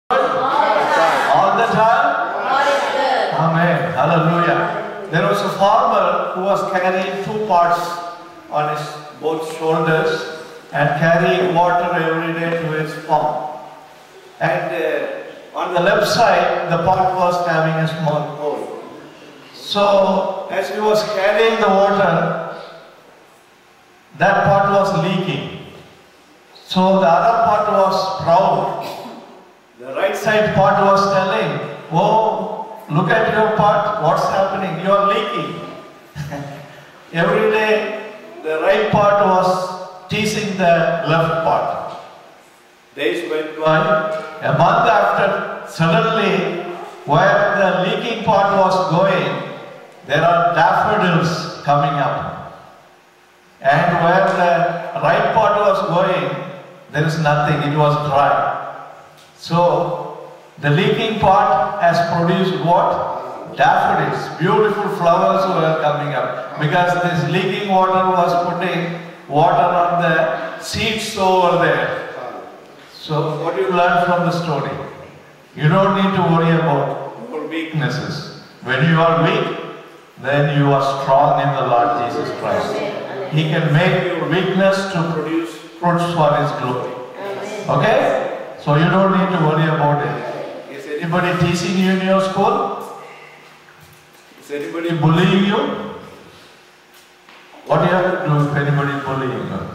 All the time? Amen. Hallelujah. There was a farmer who was carrying two pots on his both shoulders and carrying water every day to his farm. And uh, on the left side, the pot was having a small hole. So, as he was carrying the water, that pot was leaking. So, the other pot was proud. The right side pot was telling, Oh, look at your pot, what's happening? You are leaking. Every day, the right pot was teasing the left pot. Days went by. A month after, suddenly, where the leaking pot was going, there are daffodils coming up. And where the right pot was going, there is nothing, it was dry. So, the leaking pot has produced what? Daffodils. Beautiful flowers were coming up. Because this leaking water was putting water on the seeds over there. So, what do you learn from the story? You don't need to worry about your weaknesses. When you are weak, then you are strong in the Lord Jesus Christ. He can make your weakness to produce fruits for His glory. Okay? So you don't need to worry about it. Is anybody teasing you in your school? Is anybody bullying you? What do you have to do if anybody bullying you?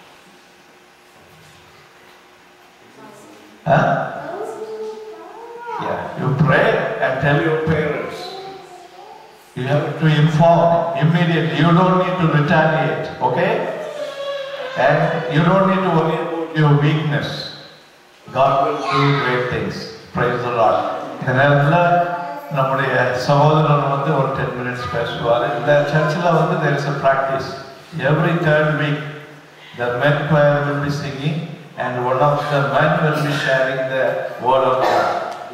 Huh? Yeah, you pray and tell your parents. You have to inform immediately. You don't need to retaliate, okay? And you don't need to worry about your weakness. God will do great things. Praise the Lord. இந்த நேரத்தில் நம்முடைய சகோதரன் வந்து ஒரு ten minutes பேசுவார் இந்த சர்ச்சில் வந்து there is a practice. Every third week, the men choir will be singing and one of the men will be sharing the word of God.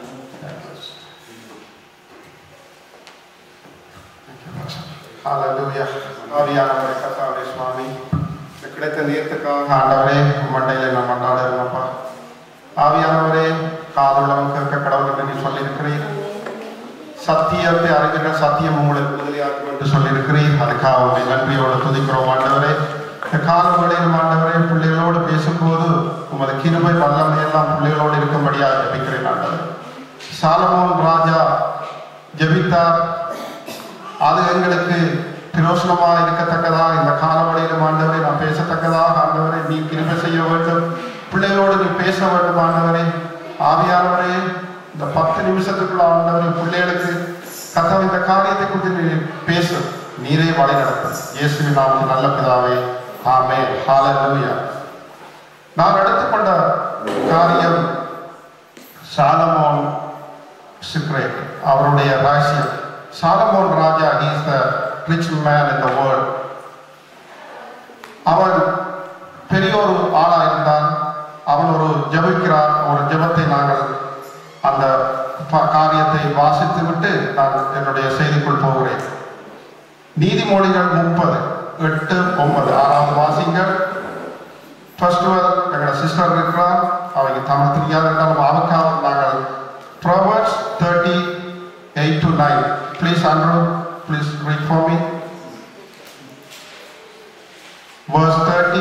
ஹalleluya ஆவியானவரே கர்த்தாவே சுவாமி இந்த கிடைத்த நேரத்துக்காக ஆண்டவரே மண்டையில் நான் மண்டாடுறேன்ப்பா ஆவியானவரே காதுள்ளவன் கேட்க கடவுள் என்று நீ சொல்லியிருக்கிறீர் சத்தியத்தை அறிஞர்கள் சத்தியம் உங்களுக்கு உதவியாக்கும் என்று சொல்லியிருக்கிறீர் அதுக்காக உண்மை நன்றியோடு துதிக்கிறோம் ஆண்டவரே இந்த காலங்களில் ஆண்டவரே பிள்ளைகளோடு பேசும்போது உமது கிருபை வல்லமை எல்லாம் பிள்ளைகளோடு இருக்கும்படியாக ஜபிக்கிறேன் ஆண்டவரே சாலமோன் ராஜா ஜெபித்தார் அது எங்களுக்கு பிரயோசனமாக இருக்கத்தக்கதாக இந்த காலவழியிலும் ஆண்டவரே நான் பேசத்தக்கதாக ஆண்டவரே நீ கிருபை செய்ய வேண்டும் பிள்ளைகளோடு நீ பேச வேண்டும் ஆண்டவரே ஆவியானவரே இந்த பத்து நிமிஷத்துக்குள்ள ஆண்டவரே பிள்ளைகளுக்கு கத்தவை இந்த காரியத்தை குறித்து நீ பேசு நீரே வழி நடத்தும் இயேசுவின் நாமத்தில் நல்ல பிதாவே ஆமே ஹalleluya நான் எடுத்துக்கொண்ட காரியம் சாலமோன் சிக்ரேட் அவருடைய ரகசியம் சாலமோன் ராஜா is the rich man in the world அவன் பெரிய ஒரு ஆளா இருந்தான் அவன் ஒரு ஜெபிக்கிறான் ஒரு ஜெபத்தை நாங்கள் அந்த ப- காரியத்தை வாசித்து விட்டு நான் என்னுடைய செய்திக்குள் போகிறேன் நீதிமொழிகள் முப்பது எட்டு ஒன்பது ஆறாவது வாசிங்கள் ஃபர்ஸ்ட் எங்களோட சிஸ்டர் இருக்கிறார் அவங்க தமிழ் தெரியாது இருந்தாலும் அவருக்காக நாங்கள் Proverbs thirty eight to nine please Andrew please read for me verse 30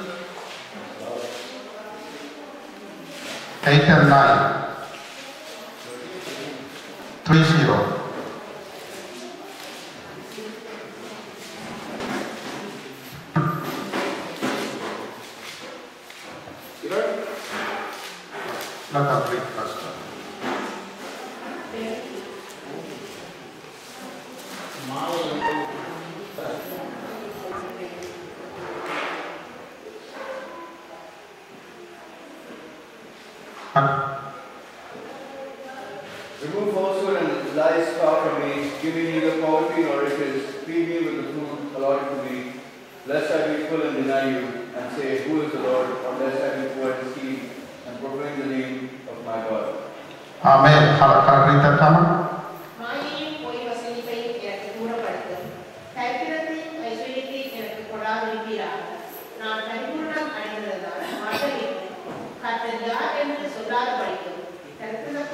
8 and 9 3 0 Let us read first. Remove falsehood and lies far from me. Give me neither poverty nor riches. Feed me with the food allotted to me. Lest I be full and deny you, and say, Who is the Lord? Or lest I be poor and scheme, and proclaim the name of my God. Amen. Can can I read that, Tamil? மாயையும் பொய் வசனிப்பையும் எனக்கு தூரப்படுத்தும் கைத்திரத்தையும் ஐஸ்வர்யத்தையும் எனக்கு கொடாதிருப்பீராக நான் பரிபூர்ணம் அடைந்ததால் மாற்றவில்லை கர்த்தர் யார் என்று சொல்லாத படிக்கும் கருத்துள்ள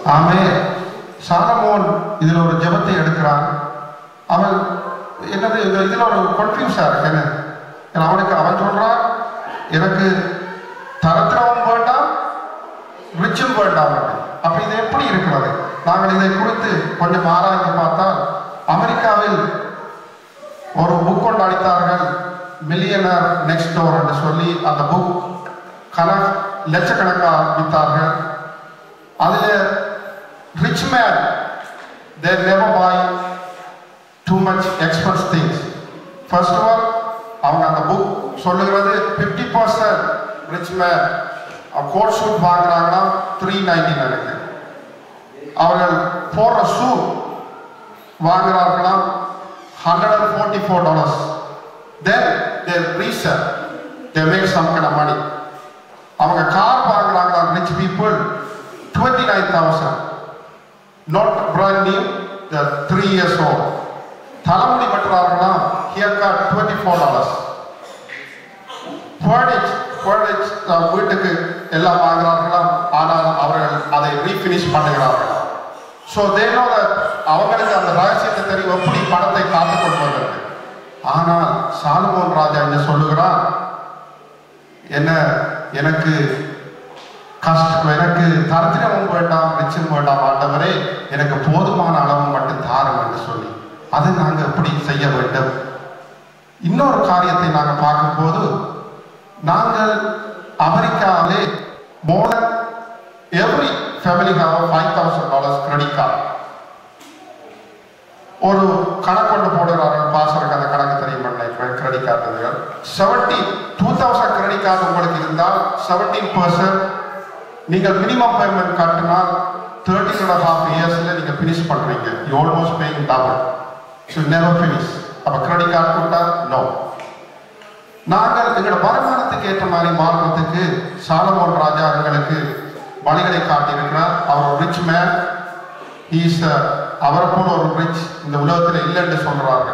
ஆமே சாலமோன் இதுல ஒரு ஜெபத்தை எடுக்கிறான் அவன் என்னது இது- இதுல ஒரு கன்ஃபியூஸா இருக்கு என்ன ஏன்னா அவனுக்கு அவன் சொல்றான் எனக்கு தரத்திரமும் வேண்டாம் ரிச்சும் வேண்டாம் என்று. அப்ப இது எப்படி இருக்கிறது நாங்கள் இதை குறித்து கொஞ்சம் ஆராய்ந்து பார்த்தால் அமெரிக்காவில் ஒரு புக் கொண்டு அளித்தார்கள் மில்லியனர் நெக்ஸ்ட் டோர் என்று சொல்லி அந்த புக் கண லட்சக்கணக்காக வித்தார்கள் அதில் rich man there never buy too much experts things first of all அவங்க அந்த புக் சொல்லுகிறது fifty percent rich man coat suit வாங்குறாங்கன்னா த்ரீ நைன்டி நைனுக்கு அவர்கள் போடுற ஷூ வாங்குறார்களாம் hundred and forty four dollars then they richer they make some kind of money அவங்க car வாங்குறாங்களா rich people twenty nine thousand not brand new the three years old தலைமுடி வெட்டுறார்களா hair cut twenty four dollars ஃபர்னிச் furniture வீட்டுக்கு எல்லாம் வாங்குறார்களாம் ஆனால் அவர்கள் அதை ரீஃபினிஷ் பண்ணுகிறார்கள் ஸோ தே நோ அவங்களுக்கு அந்த ரகசியத்தை தெரியும் எப்படி பணத்தை காத்து கொண்டு வந்தது ஆனால் சாலமோன் ராஜா என்ன சொல்லுகிறான் என்ன எனக்கு கஷ்டம் எனக்கு தரித்திரமும் வேண்டாம் ரிச்சும் வேண்டாம் ஆண்டவரே எனக்கு போதுமான அளவு மட்டும் தாரும் என்று சொல்லி அதை நாங்கள் எப்படி செய்ய வேண்டும் இன்னொரு காரியத்தை நாங்கள் பார்க்கும்போது நாங்கள் அமெரிக்காவிலே more every family have five thousand dollars credit card ஒரு கணக்கொண்டு போடுகிறார்கள் பாசருக்கு அந்த கணக்கு தெரியும் நினைக்கிறேன் credit card seventy two thousand credit card உங்களுக்கு இருந்தால் செவன்டீன் பர்சன்ட் நீங்கள் மினிமம் பேமெண்ட் கட்டினால் தேர்ட்டின் அண்ட் ஹாஃப் இயர்ஸில் நீங்கள் ஃபினிஷ் பண்ணுறீங்க you almost paying double should never finish அப்போ கிரெடிட் கார்டு கொடுத்தா நோ நாங்கள் எங்களோட வருமானத்துக்கு ஏற்ற மாதிரி மாறுறதுக்கு சாலமோன் ராஜா எங்களுக்கு வழிகளை காட்டியிருக்கிறார் அவர் ஒரு ரிச் மேன் இஸ் அவரை போல ஒரு ரிச் இந்த உலகத்தில் இல்லைன்னு சொல்றார்கள்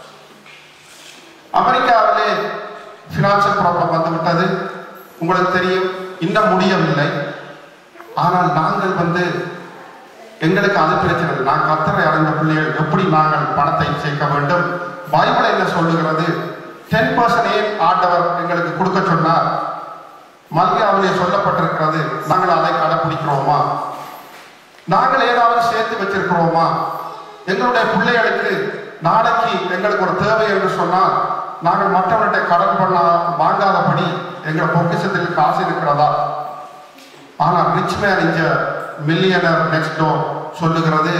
அமெரிக்காவிலே ஃபினான்சியல் ப்ராப்ளம் வந்து விட்டது உங்களுக்கு தெரியும் இன்னும் முடியவில்லை ஆனால் நாங்கள் வந்து எங்களுக்கு அது பிரச்சனை இல்லை நாங்கள் கத்தரை அடைந்த பிள்ளைகள் எப்படி நாங்கள் பணத்தை சேர்க்க வேண்டும் பைபிள் என்ன சொல்லுகிறது டென் பர்சன்ட் ஏன் ஆண்டவர் எங்களுக்கு கொடுக்க சொன்னார் மல்கியாவிலே சொல்லப்பட்டிருக்கிறது நாங்கள் அதை கடைபிடிக்கிறோமா நாங்கள் ஏதாவது சேர்த்து வச்சிருக்கிறோமா எங்களுடைய பிள்ளைகளுக்கு நாளைக்கு எங்களுக்கு ஒரு தேவை என்று சொன்னால் நாங்கள் மற்றவர்கிட்ட கடன் பண்ண வாங்காதபடி எங்கள் பொக்கிஷத்தில் காசு இருக்கிறதா ஆனால் ரிச் மேன் இங்க மில்லியனர் நெக்ஸ்ட் டோர் சொல்லுகிறது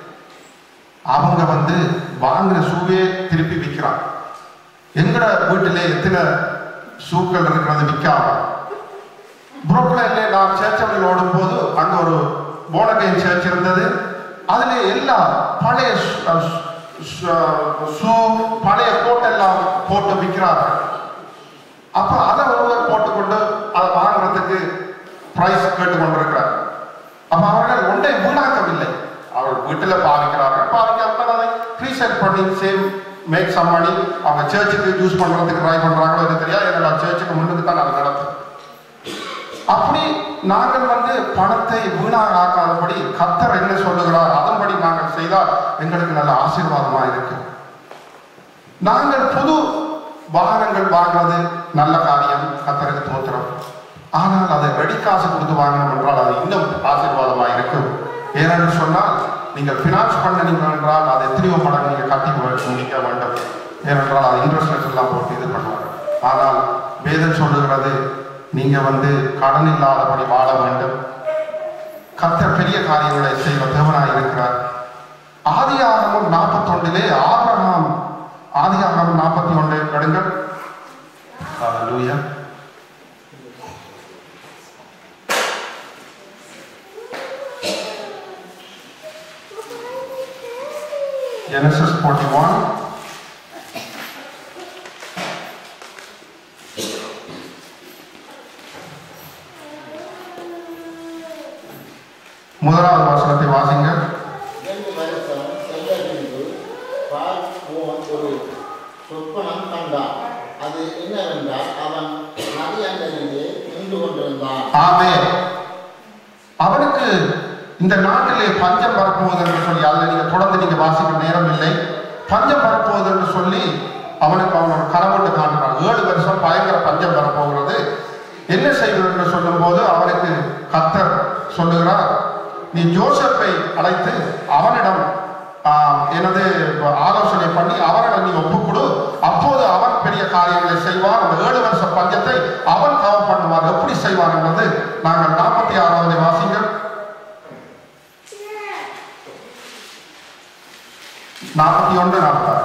அவங்க வந்து வாங்கின ஷூவே திருப்பி விற்கிறான் எங்கட வீட்டிலே எத்தனை ஷூக்கள் இருக்கிறது விற்காம புரோக்லைன்ல நான் சேர்ச்சவர்கள் ஓடும் போது அங்க ஒரு போனகைன் சேர்ச் இருந்தது அதுல எல்லாம் பழைய ஷூ- அஹ் ஷூ- ஷூ பழைய கோட்டெல்லாம் போட்டு விற்கிறார்கள் அப்ப அதை ஒருவர் போட்டுக்கொண்டு அதை வாங்குறதுக்கு பிரைஸ் கேட்டு கொண்டிருக்கிறார் அப்ப அவர்கள் ஒன்றை வீணாக்கவில்லை அவர் வீட்டுல பாவிக்கிறார்கள் பாவிக்காமல் அதை ரீசெல் பண்ணி சேம் மேக் சம் மணி அவங்க சர்ச்சுக்கு யூஸ் பண்றதுக்கு ட்ரை பண்றாங்களோ இது தெரியாது என்னோட சர்ச்சுக்கு முன்னுக்கு தான் அது நடக்கும் அப்படி நாங்கள் வந்து பணத்தை வீணாக ஆக்காதபடி கத்தர் என்ன சொல்லுகிறார் அதன்படி நாங்கள் செய்தால் எங்களுக்கு நல்ல ஆசீர்வாதமா இருக்கு நாங்கள் புது வாகனங்கள் வாங்குறது நல்ல காரியம் கத்தருக்கு தோத்திரம் ஆனால் அதை ரெடி காசு கொடுத்து வாங்கணும் என்றால் அது இன்னும் ஆசீர்வாதமா இருக்கும் ஏனென்று சொன்னால் நீங்கள் ஃபினான்ஸ் பண்ணீங்க என்றால் அது எத்தனையோ மடங்கு நீங்கள் கட்டி வே- முடிக்க வேண்டும் ஏனென்றால் அது இன்ட்ரெஸ்ட் எல்லாம் போட்டு இது பண்ணுவாங்க ஆனால் வேதம் சொல்லுகிறது நீங்க வந்து கடன் இல்லாதபடி வாழ வேண்டும் கர்த்தர் பெரிய காரியங்களை செய்வ தேவனாய் இருக்கிறார் ஆதியாகமம் நாற்பத்தொன்றிலே ஆபிரகாம் ஆதியாகமம் நாற்பத்தி ஒன்று எடுங்கள் Hallelujah. Genesis 41. முதலாவது வசனத்தை வாசிங்க இரண்டு வருஷம் சென்ற பின்பு பார்வோன் ஒரு சொப்பனம் கண்டான் அது என்னவென்றால் அவன் நதி அண்டனிலே நின்று கொண்டிருந்தான் ஆமே அவனுக்கு இந்த நாட்டிலே பஞ்சம் வரப்போகுது என்று சொல்லி அதில் நீங்க தொடர்ந்து நீங்க வாசிக்க நேரம் இல்லை பஞ்சம் வரப்போகுது என்று சொல்லி அவனுக்கு அவன் ஒரு கனவுட்டு காண்கிறான் ஏழு வருஷம் பயங்கர பஞ்சம் வரப்போகிறது என்ன செய்வது என்று சொல்லும்போது அவனுக்கு கத்தர் சொல்லுகிறார் நீ ஜோசப்பை அழைத்து அவனிடம் ஆஹ், எனது ஆலோசனை பண்ணி அவனிடம் நீ ஒப்புக்கொடு அப்போது அவன் பெரிய காரியங்களை செய்வான் அந்த ஏழு வருஷ பஞ்சத்தை அவன் கவர் பண்ணுவான் எப்படி செய்வான் என்பது நாங்கள் நாற்பத்தி ஆறாவது வாசிங்கள் நாற்பத்தி ஒன்று நாற்பத்தாறு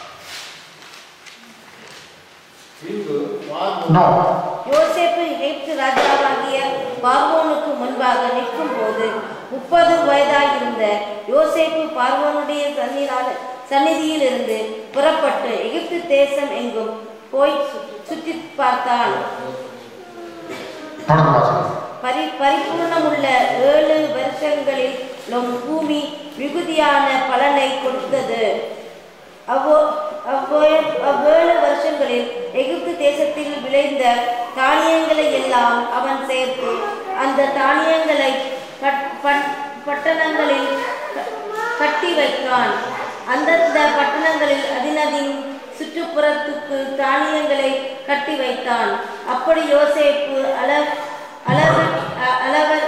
பின்பு பார்வோன் நோ யோசேப்பு எகிப்து ராஜாவாகிய பார்வோனுக்கு முன்பாக நிற்கும் போது முப்பது வயதாயிருந்த யோசேப்பு பார்வோனுடைய சன்னிதான சந்நிதியில் இருந்து புறப்பட்டு எகிப்து தேசம் எங்கும் போய் சு- சுற்றி பார்த்தான் தொடர்ந்து வாசிங்கள் பரி பரிபூர்ணமுள்ள ஏழு வருஷங்களிலும் பூமி மிகுதியான பலனை கொடுத்தது அவ்வோ அவ்வே- அவ்வேழு வருஷங்களில் எகிப்து தேசத்தில் விளைந்த தானியங்களை எல்லாம் அவன் சேர்த்து அந்த தானியங்களை பட்- பட்- பட்டணங்களில் க- கட்டி வைத்தான் அந்தந்த பட்டணங்களில் அதினதின் சுற்றுப்புறத்துக்கு தானியங்களை கட்டி வைத்தான் அப்படி யோசேப்பு அள அளவு அ- அளவர்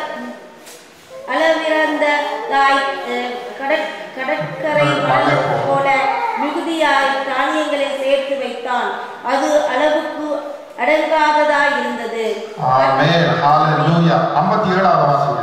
அளவிறந்ததாய் அஹ், கடற் கடற்கரை மணல் போல மிகுதியாய் தானியங்களை சேர்த்து வைத்தான் அது அளவுக்கு அடங்காததாய் இருந்தது ஆமென் ஹalleluya 57வது வாசிங்க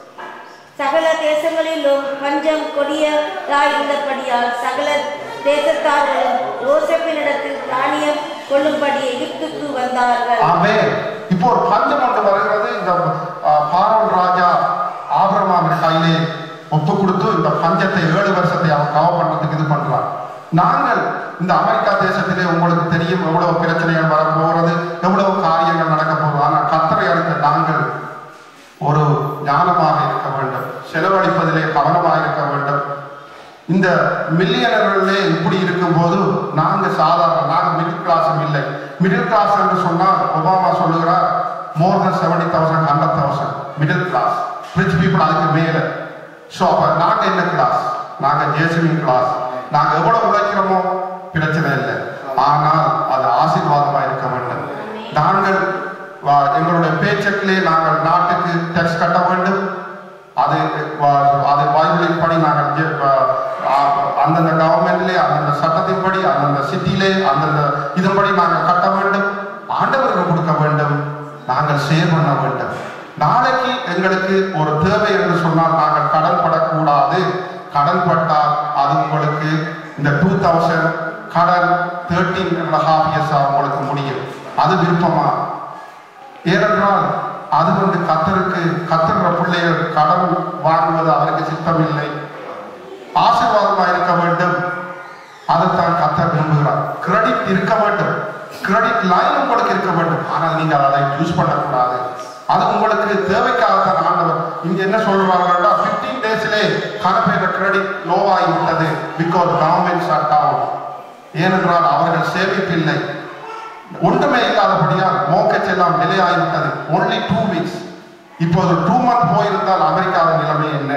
சகல தேசங்களிலும் பஞ்சம் கொடியதாய் இருந்தபடியால் சகல தேசத்தார்களும் யோசேப்பினிடத்தில் தானியம் கொள்ளும்படி எகிப்துக்கு வந்தார்கள் ஆமென் இப்போ ஒரு பஞ்சம் ஒன்று வருகிறது இந்த ஆ, பார்வோன் ராஜா ஆபிரகாமின் கையிலே ஒப்பு கொடுத்து இந்த பஞ்சத்தை ஏழு வருஷத்தை அவன் கவர் பண்றதுக்கு இது பண்றான் நாங்கள் இந்த அமெரிக்கா தேசத்திலே உங்களுக்கு தெரியும் எவ்வளவு பிரச்சனைகள் வரப்போகிறது எவ்வளவு காரியங்கள் நடக்க போகிறது ஆனால் கத்தரை அடுத்த நாங்கள் ஒரு ஞானமாக இருக்க வேண்டும் செலவழிப்பதிலே கவனமாக இருக்க வேண்டும் இந்த மில்லியனர்களே இப்படி இருக்கும்போது நாங்க சாதாரண நாங்க மிடில் கிளாஸும் இல்லை மிடில் கிளாஸ் என்று சொன்னால் ஒபாமா சொல்லுகிறார் more then seventy thousand hundred thousand middle class rich people அதுக்கு மேல ஸோ அப்ப நாங்க என்ன கிளாஸ் நாங்க ஜேசிமின் கிளாஸ் நாங்க எவ்வளவு உழைக்கிறோமோ பிரச்சனை இல்லை ஆனால் அது ஆசீர்வாதமா இருக்க வேண்டும் நாங்கள் வா- எங்களுடைய பேச்சக்கிலே நாங்கள் நாட்டுக்கு டேக்ஸ் கட்ட வேண்டும் அது வ- அது பைபிளின் படி நாங்கள் ஜெ- வ- ஆ- அந்தந்த கவர்மெண்ட்லே அந்தந்த சட்டத்தின்படி அந்தந்த சிட்டியிலே அந்தந்த இதன்படி நாங்கள் கட்ட வேண்டும் ஆண்டவருக்கு கொடுக்க வேண்டும் நாங்கள் சேர் பண்ண வேண்டும் நாளைக்கு எங்களுக்கு ஒரு தேவை என்று சொன்னால் நாங்கள் கடன் படக்கூடாது கடன் பட்டால் அது உங்களுக்கு இந்த டூ தௌசண்ட் கடன் தேர்ட்டீன் அண்ட் ஹாஃப் இயர்ஸ் உங்களுக்கு முடியும் அது விருப்பமா ஏனென்றால் அது வந்து கத்தருக்கு கத்தர்ற பிள்ளைகள் கடன் வாங்குவது அவருக்கு சித்தம் இல்லை ஆசீர்வாதமா இருக்க வேண்டும் அதைத்தான் கத்தர் விரும்புகிறார் கிரெடிட் இருக்க வேண்டும் கிரெடிட் லைன் உங்களுக்கு இருக்க வேண்டும் ஆனால் நீங்கள் அதை யூஸ் பண்ணக்கூடாது அது உங்களுக்கு தேவைக்காகத்தான் ஆண்டவர் இங்க என்ன சொல்றாங்கன்னா 15 டேஸ்லே கணப்பேற்ற கிரெடிட் லோவாகி விட்டது பிகாஸ் கவர்மெண்ட் ஷட் டவுன் ஏனென்றால் அவர்கள் சேமிப்பில்லை ஒன்றுமே இல்லாதபடியால் மோக்கச் எல்லாம் நிலையாகிவிட்டது ஒன்லி டூ வீக்ஸ் இப்போது டூ மந்த் போயிருந்தால் அமெரிக்காவின் நிலைமை என்ன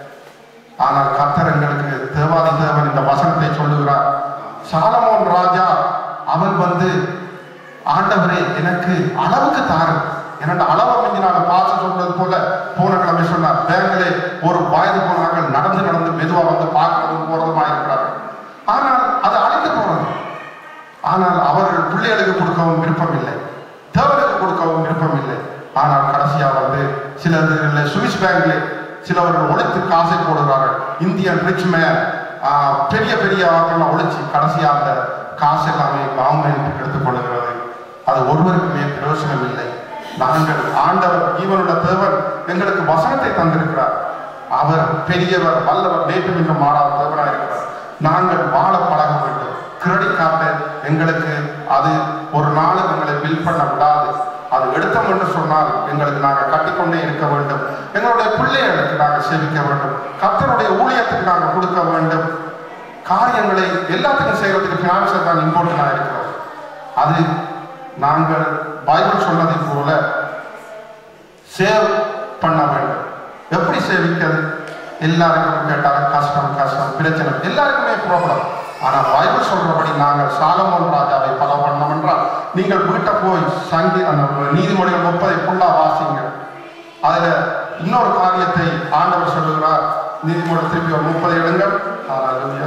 ஆனால் கர்த்தர் எங்களுக்கு தேவாதி தேவன் இந்த வசனத்தை சொல்லுகிறார் சாலமோன் ராஜா அவன் வந்து ஆண்டவரே எனக்கு அளவுக்கு தாரு என்னோட அளவை மிஞ்சி நான் பாச சொல்றது போல போன கிழமை சொன்னார் பேங்கிலே ஒரு வயது போனார்கள் நடந்து நடந்து மெதுவா வந்து பார்க்கறதும் போறதுமா இருக்கிறார்கள் ஆனால் அது அழிந்து போறது ஆனால் அவர்கள் பிள்ளைகளுக்கு கொடுக்கவும் விருப்பம் இல்லை தேவனுக்கு கொடுக்கவும் விருப்பம் இல்லை ஆனால் கடைசியா வந்து சில சுவிஸ் பேங்க்ல சிலவர்கள் ஒழித்து காசை போடுகிறார்கள் இந்தியன் ரிச் மேன் பெரிய பெரிய அவர்கள் ஒழிச்சு கடைசியா அந்த காசு எல்லாமே கவர்மெண்ட் எடுத்துக் கொள்ளுகிறது அது ஒருவருக்குமே பிரயோஜனம் இல்லை நாங்கள் ஆண்டவர் ஜீவனுள்ள தேவன் எங்களுக்கு வசனத்தை தந்திருக்கிறார் அவர் பெரியவர் வல்லவர் நேற்று மிக மாறாத தேவனாக இருக்கிறார் நாங்கள் வாழ பழக வேண்டும் கிரெடிட் கார்டு எங்களுக்கு அது ஒரு நாள் எங்களை பில் பண்ண விடாது அது எடுத்தோம் என்று சொன்னால் எங்களுக்கு நாங்கள் கட்டிக்கொண்டே இருக்க வேண்டும் எங்களுடைய பிள்ளைகளுக்கு நாங்கள் சேவிக்க வேண்டும் கர்த்தருடைய ஊழியத்துக்கு நாங்கள் கொடுக்க வேண்டும் காரியங்களை எல்லாத்துக்கும் செய்யறதுக்கு பினான்சியல் தான் இம்பார்ட்டண்டாக இருக்கிறது அது நாங்கள் பைபிள் சொன்னதை போல சேவ் பண்ண வேண்டும் எப்படி சேவிக்கிறது எல்லாருக்கும் கேட்டாலும் கஷ்டம் கஷ்டம் பிரச்சனை எல்லாருக்குமே ப்ராப்ளம் ஆனா பைபிள் சொல்றபடி நாங்கள் சாலமோன் ராஜாவை பல பண்ணோம் என்றால் நீங்கள் வீட்டை போய் சங்கி அந்த நீதிமொழிகள் முப்பதை ஃபுல்லா வாசிங்க அதுல இன்னொரு காரியத்தை ஆண்டவர் சொல்லுகிறார் நீதிமொழி திருப்பி ஒரு முப்பது இடங்கள் ஹalleluya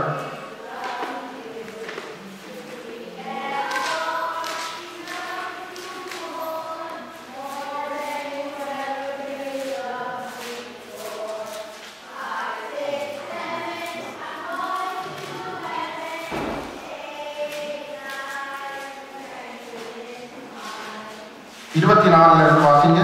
இருபத்தி நாலுல இருந்து வாசிங்க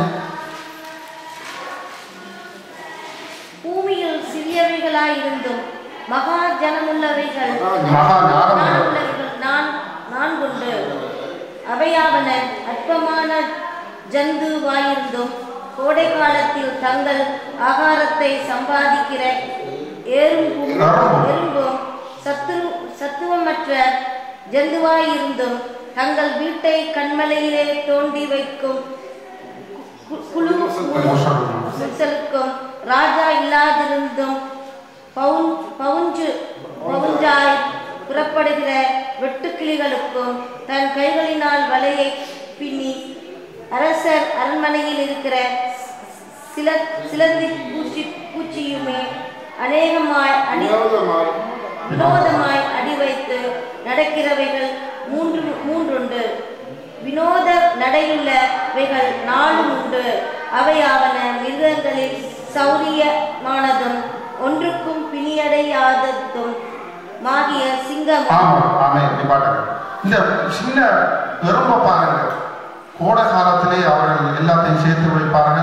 பூமியில் சிறியவைகளாயிருந்தும் மகா ஜனமுள்ளவைகள் மகா ஞானம் நான் உள்ளவைகள் நான் நான் கொண்டு அவையாவன அற்பமான ஜந்துவாயிருந்தும் கோடை காலத்தில் தங்கள் ஆகாரத்தை சம்பாதிக்கிற எறும்பும் எறும்பும். எறும்பும் சத்து சத்துவமற்ற ஜந்துவாயிருந்தும் தங்கள் வீட்டை கண்மலையிலே தோண்டி வைக்கும் கு- குழு முசலுக்கும் ராஜா இல்லாதிருந்தும் பவுன் பவுஞ்சு பவுஞ்சாய் புறப்படுகிற வெட்டுக்கிளிகளுக்கும் தன் கைகளினால் வலையை பின்னி அரசர் அரண்மனையில் இருக்கிற சில சிலந்தி பூச்சி பூச்சியுமே அநேகமாய் அடி வினோதமாய் வினோதமாய் அடி வைத்து நடக்கிறவைகள் மூன்று மூன்றுண்டு வினோத நடையுள்ளவைகள் நாலும் உண்டு அவையாவன மிருகங்களில் சௌரியமானதும் ஒன்றுக்கும் பிணியடையாததும் மாகிய சிங்கமும் ஆமா ஆமே நிப்பாட்டுங்க இந்த சின்ன எறும்ப பாருங்க கோடை காலத்திலே அவர்கள் எல்லாத்தையும் சேர்த்து வைப்பார்கள்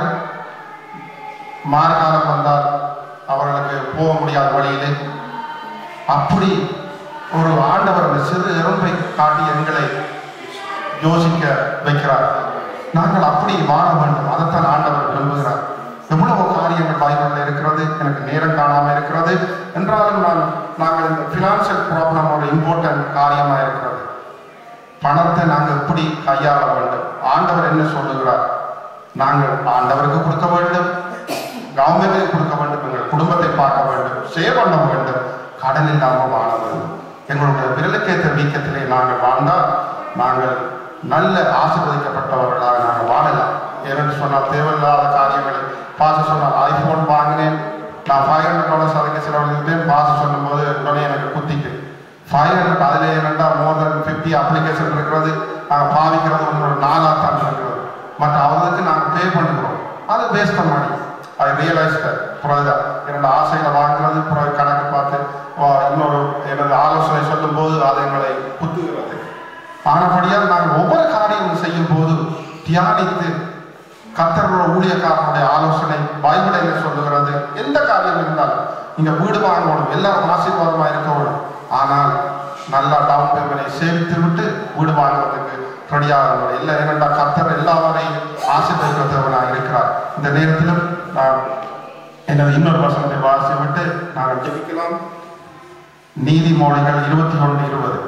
மார்காலம் வந்தால் அவர்களுக்கு போக முடியாத வழியிலே அப்படி ஒரு ஆண்டவர் அந்த சிறு எறும்பை காட்டி எங்களை யோசிக்க வைக்கிறார் நாங்கள் அப்படி வாழ வேண்டும் அதைத்தான் ஆண்டவர் விரும்புகிறார் எவ்வளவு காரியங்கள் பைபிளில் இருக்கிறது எனக்கு நேரம் காணாம இருக்கிறது என்றாலும் நான் நாங்கள் இந்த பினான்சியல் ப்ராப்ளம் ஒரு இம்பார்ட்டன்ட் காரியமா இருக்கிறது பணத்தை நாங்கள் எப்படி கையாள வேண்டும் ஆண்டவர் என்ன சொல்லுகிறார் நாங்கள் ஆண்டவருக்கு கொடுக்க வேண்டும் கவர்மெண்ட்டுக்கு கொடுக்க வேண்டும் எங்கள் குடும்பத்தை பார்க்க வேண்டும் சேவ் பண்ண வேண்டும் கடன் இல்லாமல் வாழ வேண்டும் எங்களுடைய விரலுக்கேற்ற வீக்கத்திலே நாங்கள் வாழ்ந்தால் நாங்கள் நல்ல ஆசீர்வதிக்கப்பட்டவர்களாக நாங்கள் வாழலாம் ஏனென்று சொன்னால் தேவையில்லாத காரியங்களை பாச சொன்னால் ஐபோன் வாங்கினேன் நான் ஃபைவ் ஹண்ட்ரட் டாலர்ஸ் அதுக்கு செலவழித்தேன் பாச சொல்லும்போது உடனே எனக்கு குத்திட்டு ஃபைவ் ஹண்ட்ரட் அதில் என்னென்னா மோர் தென் ஃபிஃப்டி அப்ளிகேஷன் இருக்கிறது நாங்கள் பாவிக்கிறது ஒன்று நாலாக தான் இருக்கிறது மற்ற அவர்களுக்கு நாங்கள் பே பண்ணுகிறோம் அது வேஸ்ட் பண்ணி ஐ ரியலைஸ் புறதான் என்னோட ஆசைகளை வாங்குறது புற கணக்கு பார்த்து வா, இன்னொரு எனது ஆலோசனை சொல்லும்போது அது எங்களை குத்துகிறது ஆனபடியால் நாங்கள் ஒவ்வொரு காரியமும் செய்யும் போது தியானித்து கத்தர்களோட ஊழியக்காரனுடைய ஆலோசனை பைபிள் என்ன சொல்லுகிறது எந்த காரியம் இருந்தாலும் நீங்க வீடு வாங்கணும் எல்லாரும் ஆசீர்வாதமா இருக்கணும் ஆனால் நல்லா டவுன் பேமெண்டை சேமித்து விட்டு வீடு வாங்குவதற்கு ரெடியாக இல்லை ஏனென்றா கத்தர் எல்லாவரையும் ஆசீர்வதிக்கிறவனாக இருக்கிறார் இந்த நேரத்திலும் நான் எனது இன்னொரு வசனத்தை வாசி விட்டு நாங்கள் ஜெபிக்கலாம் நீதிமொழிகள் இருபத்தி ஒன்று இருபது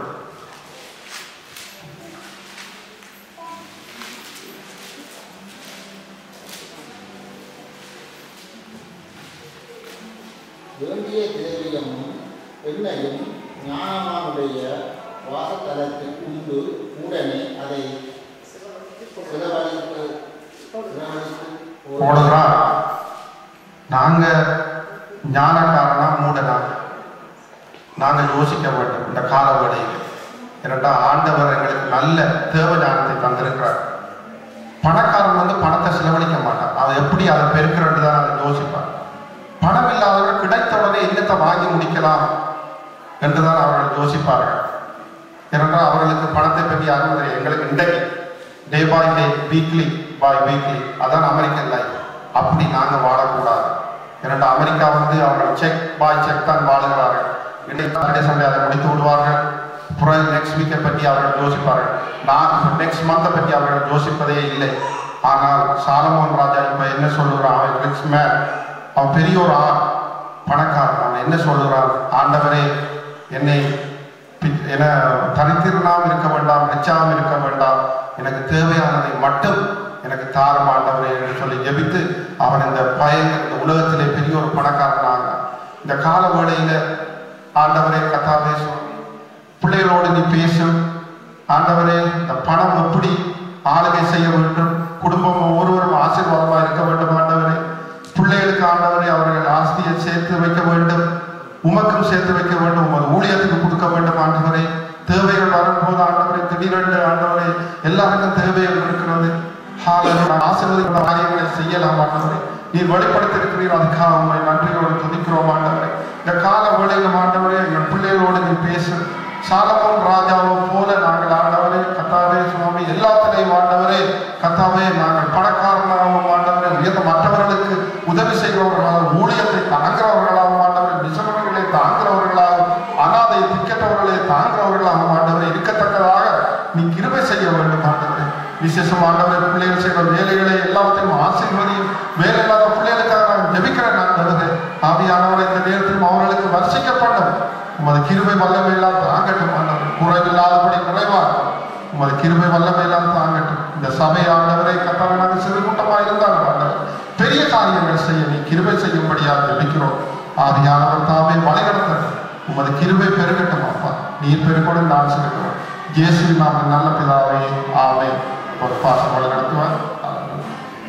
வேண்டிய திரவியமும் எண்ணெயும் ஞானமானுடைய வாசத்தலத்தில் உண்டு உடனே அதை செலவழித்து செலவழித்து போடுகிறார் நாங்க ஞானக்காரனா மூடனா நாங்க யோசிக்க வேண்டும் இந்த கால வேளையில் இரண்டா ஆண்டவர் எங்களுக்கு நல்ல தேவ ஞானத்தை தந்திருக்கிறார் பணக்காரன் வந்து பணத்தை செலவழிக்க மாட்டான் அவன் எப்படி அதை பெருக்கிறது தான் அதை யோசிப்பான் பணம் இல்லாதவர்கள் கிடைத்த உடனே என்னத்தை வாங்கி முடிக்கலாம் என்றுதான் அவர்கள் யோசிப்பார்கள் ஏனென்றால் அவர்களுக்கு பணத்தை பற்றி யாரும் தெரியும் எங்களுக்கு இன்றைக்கு day by day weekly by weekly அதான் அமெரிக்கன் லைஃப் அப்படி நாங்கள் வாழக்கூடாது ஏனென்றால் அமெரிக்கா வந்து அவர்கள் செக் பாய் செக் தான் வாழுகிறார்கள் இன்றைக்கு சாட்டர்டே சண்டே அதை முடித்து விடுவார்கள் அப்புறம் நெக்ஸ்ட் வீக்கை பற்றி அவர்கள் யோசிப்பார்கள் நான் நெக்ஸ்ட் மந்த்தை பற்றி அவர்கள் யோசிப்பதே இல்லை ஆனால் சாலமோன் ராஜா இப்ப என்ன சொல்லுகிறான் அவன் ரிச் மேன் அவன் பெரிய ஒரு ஆள் பணக்காரன் அவன் என்ன சொல்லுகிறான் ஆண்டவரே என்னை பி- என தரித்திரனாம் இருக்க வேண்டாம் ரிச்சாவும் இருக்க வேண்டாம் எனக்கு தேவையானதை மட்டும் எனக்கு தாரம் ஆண்டவரே என்று சொல்லி ஜெபித்து அவன் இந்த பயங்கர இந்த உலகத்திலே பெரிய ஒரு பணக்காரனாக இந்த கால வேளையில ஆண்டவரே கத்தாவே சுவாமி பிள்ளைகளோடு நீ பேசும் ஆண்டவரே இந்த பணம் எப்படி ஆளுகை செய்ய வேண்டும் குடும்பம் ஒவ்வொருவரும் ஆசீர்வாதமாக இருக்க வேண்டும் ஆண்டவரே பிள்ளைகளுக்கு ஆண்டவரே அவர்கள் ஆஸ்தியை சேர்த்து வைக்க வேண்டும் உமக்கும் சேர்த்து வைக்க வேண்டும் உமது ஊழியத்துக்கு கொடுக்க வேண்டும் ஆண்டவரே தேவைகள் வரும்போது ஆண்டவரை திடீரென்று ஆண்டவரை எல்லாருக்கும் தேவைகள் இருக்கிறது ஆசீர்வதிக்கிற காரியங்களை செய்யலாம் ஆண்டவரை நீர் வெளிப்படுத்திருக்கிறீர் அதுக்காக உண்மை நன்றியோடு துதிக்கிறோம் ஆண்டவரை இந்த கால வேளையிலும் ஆண்டவரே எங்கள் பிள்ளைகளோடு நீ பேசு சாலமோன் ராஜாவை போல நாங்கள் ஆண்டவரே கத்தாவே சுவாமி எல்லாத்திலையும் ஆண்டவரே கத்தாவே நாங்கள் பணக்காரனாகவும் ஆண்டவரே உயர்ந்த மற்றவர்களுக்கு உதவி செய்கிறவர்களாகவும் ஊழியத்தை தாங்குறவர்களாகவும் ஆண்டவரே விசமங்களை தாங்குறவர்களாகவும் அனாதை திக்கற்றவர்களை தாங்குறவர்களாகவும் ஆண்டவரே இருக்கத்தக்கதாக நீ கிருபை செய்ய வேண்டும் ஆண்டவரே விசேஷம் ஆண்டவரே பிள்ளைகள் செய்கிற வேலைகளை எல்லாத்தையும் ஆசீர்வதியும் வேலை இல்லாத பிள்ளைகளுக்காக நான் ஜெபிக்கிறேன் ஆண்டவரே ஆவியானவரை இந்த நேரத்திலும் அவர்களுக்கு வர்ஷிக்கப்படும் உமது கிருபை வல்லமை எல்லாம் தாங்கட்டும் ஆண்டவரே குறைவில்லாதபடி குறைவாகும் உமது கிருபை வல்லமை எல்லாம் தாங்கட்டும் இந்த சபை ஆண்டவரை கத்தாவை நாங்கள் சிறு கூட்டமாக இருந்தாலும் ஆண்டவர் பெரிய காரியங்கள் செய்ய நீ கிருபை செய்யும்படியாக ஜெபிக்கிறோம் ஆவியானவர் தாமே வழிநடத்தட்டும் உமது கிருபை பெருகட்டும் அப்பா நீர் பெருகோடு நான் செலுக்கிறோம் இயேசு நாம நல்ல பிதாவே ஆமே ஒரு பாசம் வழி நடத்துவார் ஆமென்.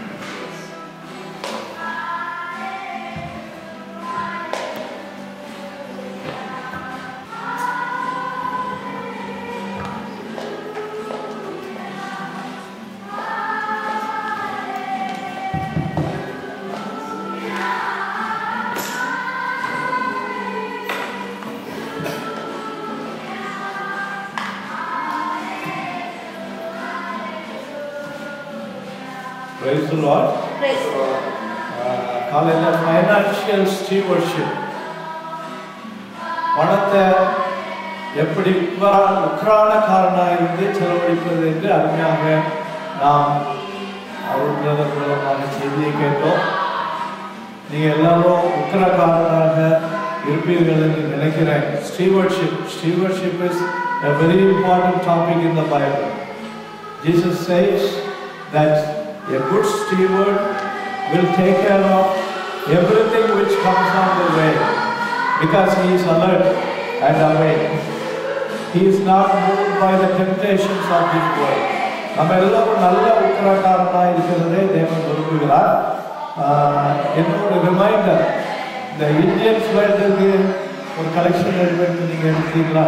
Praise the Lord. Praise the Lord. காலையில் ஃபைனான்ஷியல் ஸ்டீவர்ஷிப் பணத்தை எப்படி உக்ரா உக்ரானக்காரனாக இருந்து செலவழிப்பது என்று அருமையாக நாம் அவர்களது மூலமாக செய்தியை கேட்டோம் நீங்கள் எல்லாரும் உக்ரகாரனாக இருப்பீர்கள் என்று நினைக்கிறேன் stewardship stewardship is a very important topic in the Bible. Jesus says that a good steward will take care of everything which comes on the way because he is alert and awake. He is not moved by the temptations of this world. நம்ம எல்லாரும் நல்ல உத்தரக்காரனாக இருக்கிறதே தேவன் விரும்புகிறார் ஆஹ் என்னோட reminder இந்த Indian ஃபிளைட்டுக்கு ஒரு collection எடுத்து நீங்கள் எடுத்தீங்களா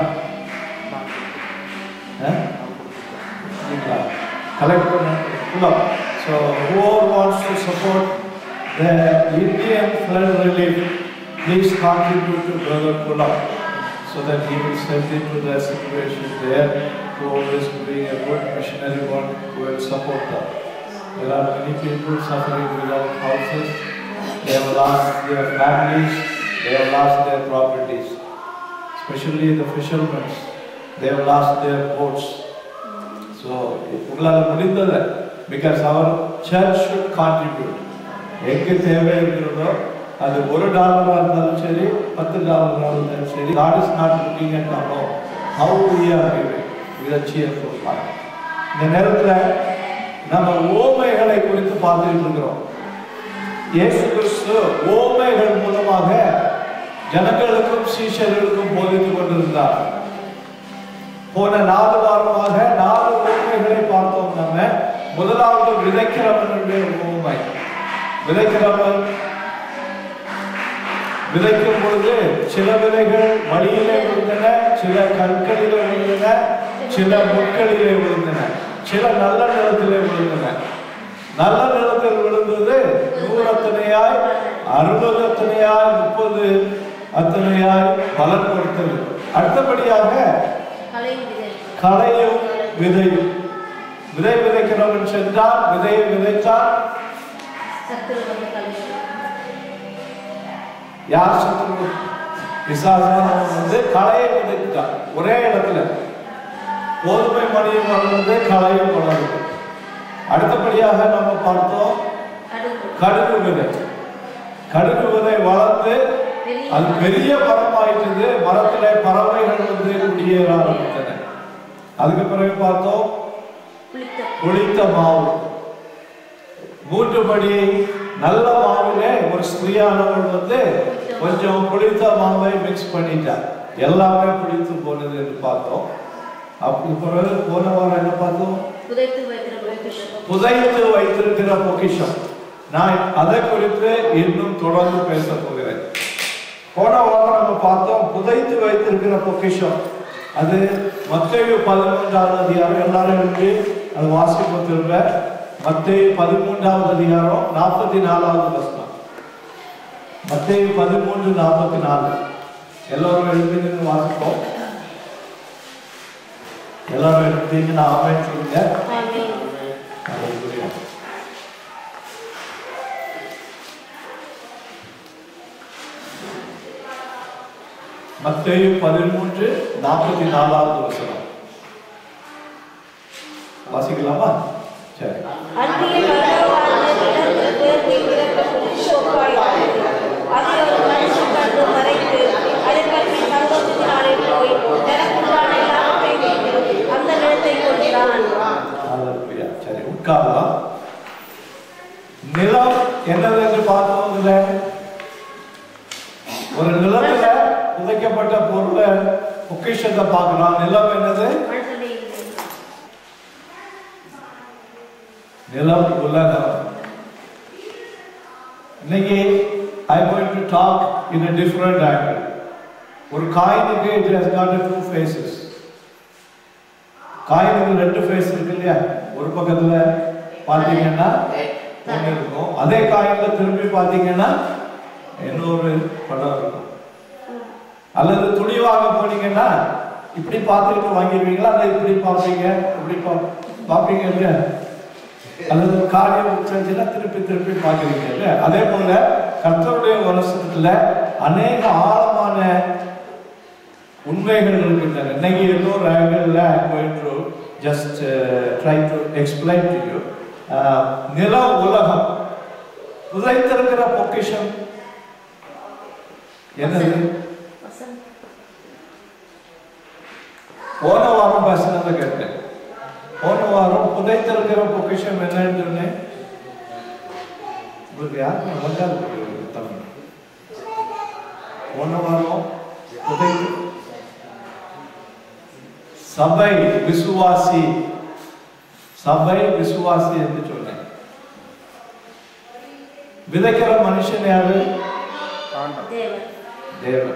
collect pull up. So whoever wants to support the Indian flood relief, please contribute to Brother Pull-up so that he will step into the situation there. Whoever is doing a good missionary work will support them. There are many people suffering without houses. They have lost their families. They have lost their properties. Especially the fishermen. They have lost their boats. So உங்களால் முடிந்தது because அவர் church should contribute எங்கே தேவை இருக்கிறதோ அது ஒரு டாலராக இருந்தாலும் சரி பத்து டாலராக இருந்தாலும் சரி God is not looking at a lot how we are giving with a cheerful heart இந்த நேரத்தில் நம்ம ஓமைகளை குறித்து பார்த்துட்டு இருக்கிறோம் இயேசு கிறிஸ்து ஓமைகள் மூலமாக ஜனங்களுக்கும் சீஷர்களுக்கும் போதித்துக் கொண்டிருந்தார் போன நாலு வாரமாக நாலு உண்மைகளை பார்த்தோம் நம்ம முதலாவது விதைக்கிறவனுடைய உண்மை விதைக்கிறவன் விதைக்கும் பொழுது சில விதைகள் வழியிலே விழுந்தன சில கற்களிலே விழுந்தன சில முட்களிலே விழுந்தன சில நல்ல நிலத்திலே விழுந்தன நல்ல நிலத்தில் விழுந்தது நூறு அத்தனையாய் அறுபது அத்தனையாய் முப்பது அத்தனையாய் பலன் கொடுத்தது அடுத்தபடியாக கலையும் விதை களையும் விதையும் விதை விதைக்கிறவன் சென்றான் விதையை விதைத்தான் சத்துரு வந்து கலையும் யார் சத்துரு பிசாசானவன் வந்து களையை விதைத்தான் ஒரே இடத்துல கோதுமை மணியும் வளர்ந்து களையும் வளருது அடுத்தபடியாக நம்ம பார்த்தோம் கடுகு கடுகு விதை கடுகு விதை வளர்ந்து அது பெரிய மரமாயிட்டது மரத்துல பறவைகள் வந்து குடியேற ஆரம்பித்தன அதுக்கு பிறகு பார்த்தோம் புளித்த புளித்த மாவு மூன்று படி நல்ல மாவிலே ஒரு ஸ்திரீயானவள் வந்து கொஞ்சம் புளித்த மாவை மிக்ஸ் பண்ணிட்டார் எல்லாமே புளித்து போனது என்று பார்த்தோம் அப்படி பிறகு போன வாரம் என்ன பார்த்தோம் புதைத்து வைத்திருக்கிற பொக்கிஷம். புதைத்து வைத்திருக்கிற பொக்கிஷம் நான் அதை குறித்து இன்னும் தொடர்ந்து பேச போகிறேன் போன வாரம் நம்ம பார்த்தோம் புதைத்து வைத்திருக்கிற பொக்கிஷம் அது மத்தேயு பதிமூன்றாவது அதிகாரம் எல்லாரும் இருக்கு அது வாசிப்பு திரும்ப மத்தேயு பதிமூன்றாவது அதிகாரம் நாற்பத்தி நாலாவது வசனம் மத்தேயு பதிமூன்று நாற்பத்தி நாலு எல்லாரும் எழுதி நின்று வாசிப்போம் எல்லாரும் எடுத்தீங்கன்னா ஆமென் சொல்லுங்க ஆமென். Hallelujah. மத்தேயு பதிமூன்று நாற்பத்தி நாலாவது வசனம் வாசிக்கலாமா சரி அன்பிய பரலோகராஜ்ய இடத்திற்கு தீவிரத்த பொக்கிஷோப்பாயிருக்கிறது. அதை ஒரு மனுஷன் கண்டு மறைத்து, அதைப் பற்றி சந்தோஷத்தினாலே போய், தனக்குண்டான எல்லாவற்றையும் விற்று, அந்த நிலத்தை கொண்டான் Hallelujah. சரி உட்காரலாம் நிலம் என்னது என்று பார்த்தோம் இதுல ஒரு நிலத்துல புதைக்கப்பட்ட பொருளை பொக்கிஷத்தை பார்க்கலாம் நிலம் என்னது மனுஷனே இல்லை. நிலம் உலகம் இன்னைக்கு I going to talk in a different angle ஒரு காயினுக்கு it has got two faces காயினுக்கு ரெண்டு ஃபேஸ் இருக்கு இல்லையா ஒரு பக்கத்துல பாத்தீங்கன்னா ஒண்ணு இருக்கும் அதே காயின்ல திரும்பி பாத்தீங்கன்னா இன்னொரு படம் இருக்கும் அல்லது துணி வாங்க போனீங்கன்னா இப்படி பார்த்துக்கிட்டு வாங்கிடுவீங்களா அல்லது இப்படி பார்ப்பீங்க இப்படி பா- பார்ப்பீங்க இல்லையா அல்லது ஒரு காரியம் முடிச்சுன்னா திருப்பி திருப்பி பார்க்குறீங்க இல்லையா அதே போல கர்த்தருடைய வருஷத்துல அநேக ஆழமான உண்மைகள் இருக்கின்றன இன்னைக்கு இன்னொரு angle going to just try to explain to you நில உலகம் புதைத்திருக்கிற பொக்கிஷம் என்னது வசனம். போன வாரம் பேசினதை கேட்டேன் போன வாரம் புதைத்திருக்கிற பொக்கிஷம் என்னன்னு சொன்னேன் உங்களுக்கு யாருமே வந்தால் தமிழ் போன வாரம் புதைத்து சபை விசுவாசி சபை விசுவாசி என்று சொன்னேன் விதைக்கிற மனுஷன் யாரு ஆண்டவர் தேவன் தேவன்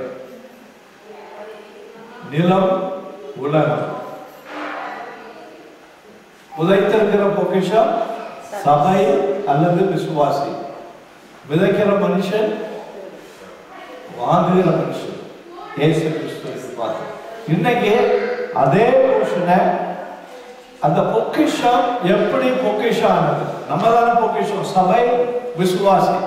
நிலம் உலகம் புதைத்திருக்கிற பொக்கிஷம் சபை அல்லது விசுவாசி விதைக்கிற மனுஷன் வாங்குகிற மனுஷன் இயேசு கிறிஸ்துவுக்கு பார்த்தோம் இன்னைக்கு அதே புருஷனை அந்த பொக்கிஷம் எப்படி பொக்கிஷம் ஆனது நம்ம தானே பொக்கிஷம் சபை விசுவாசி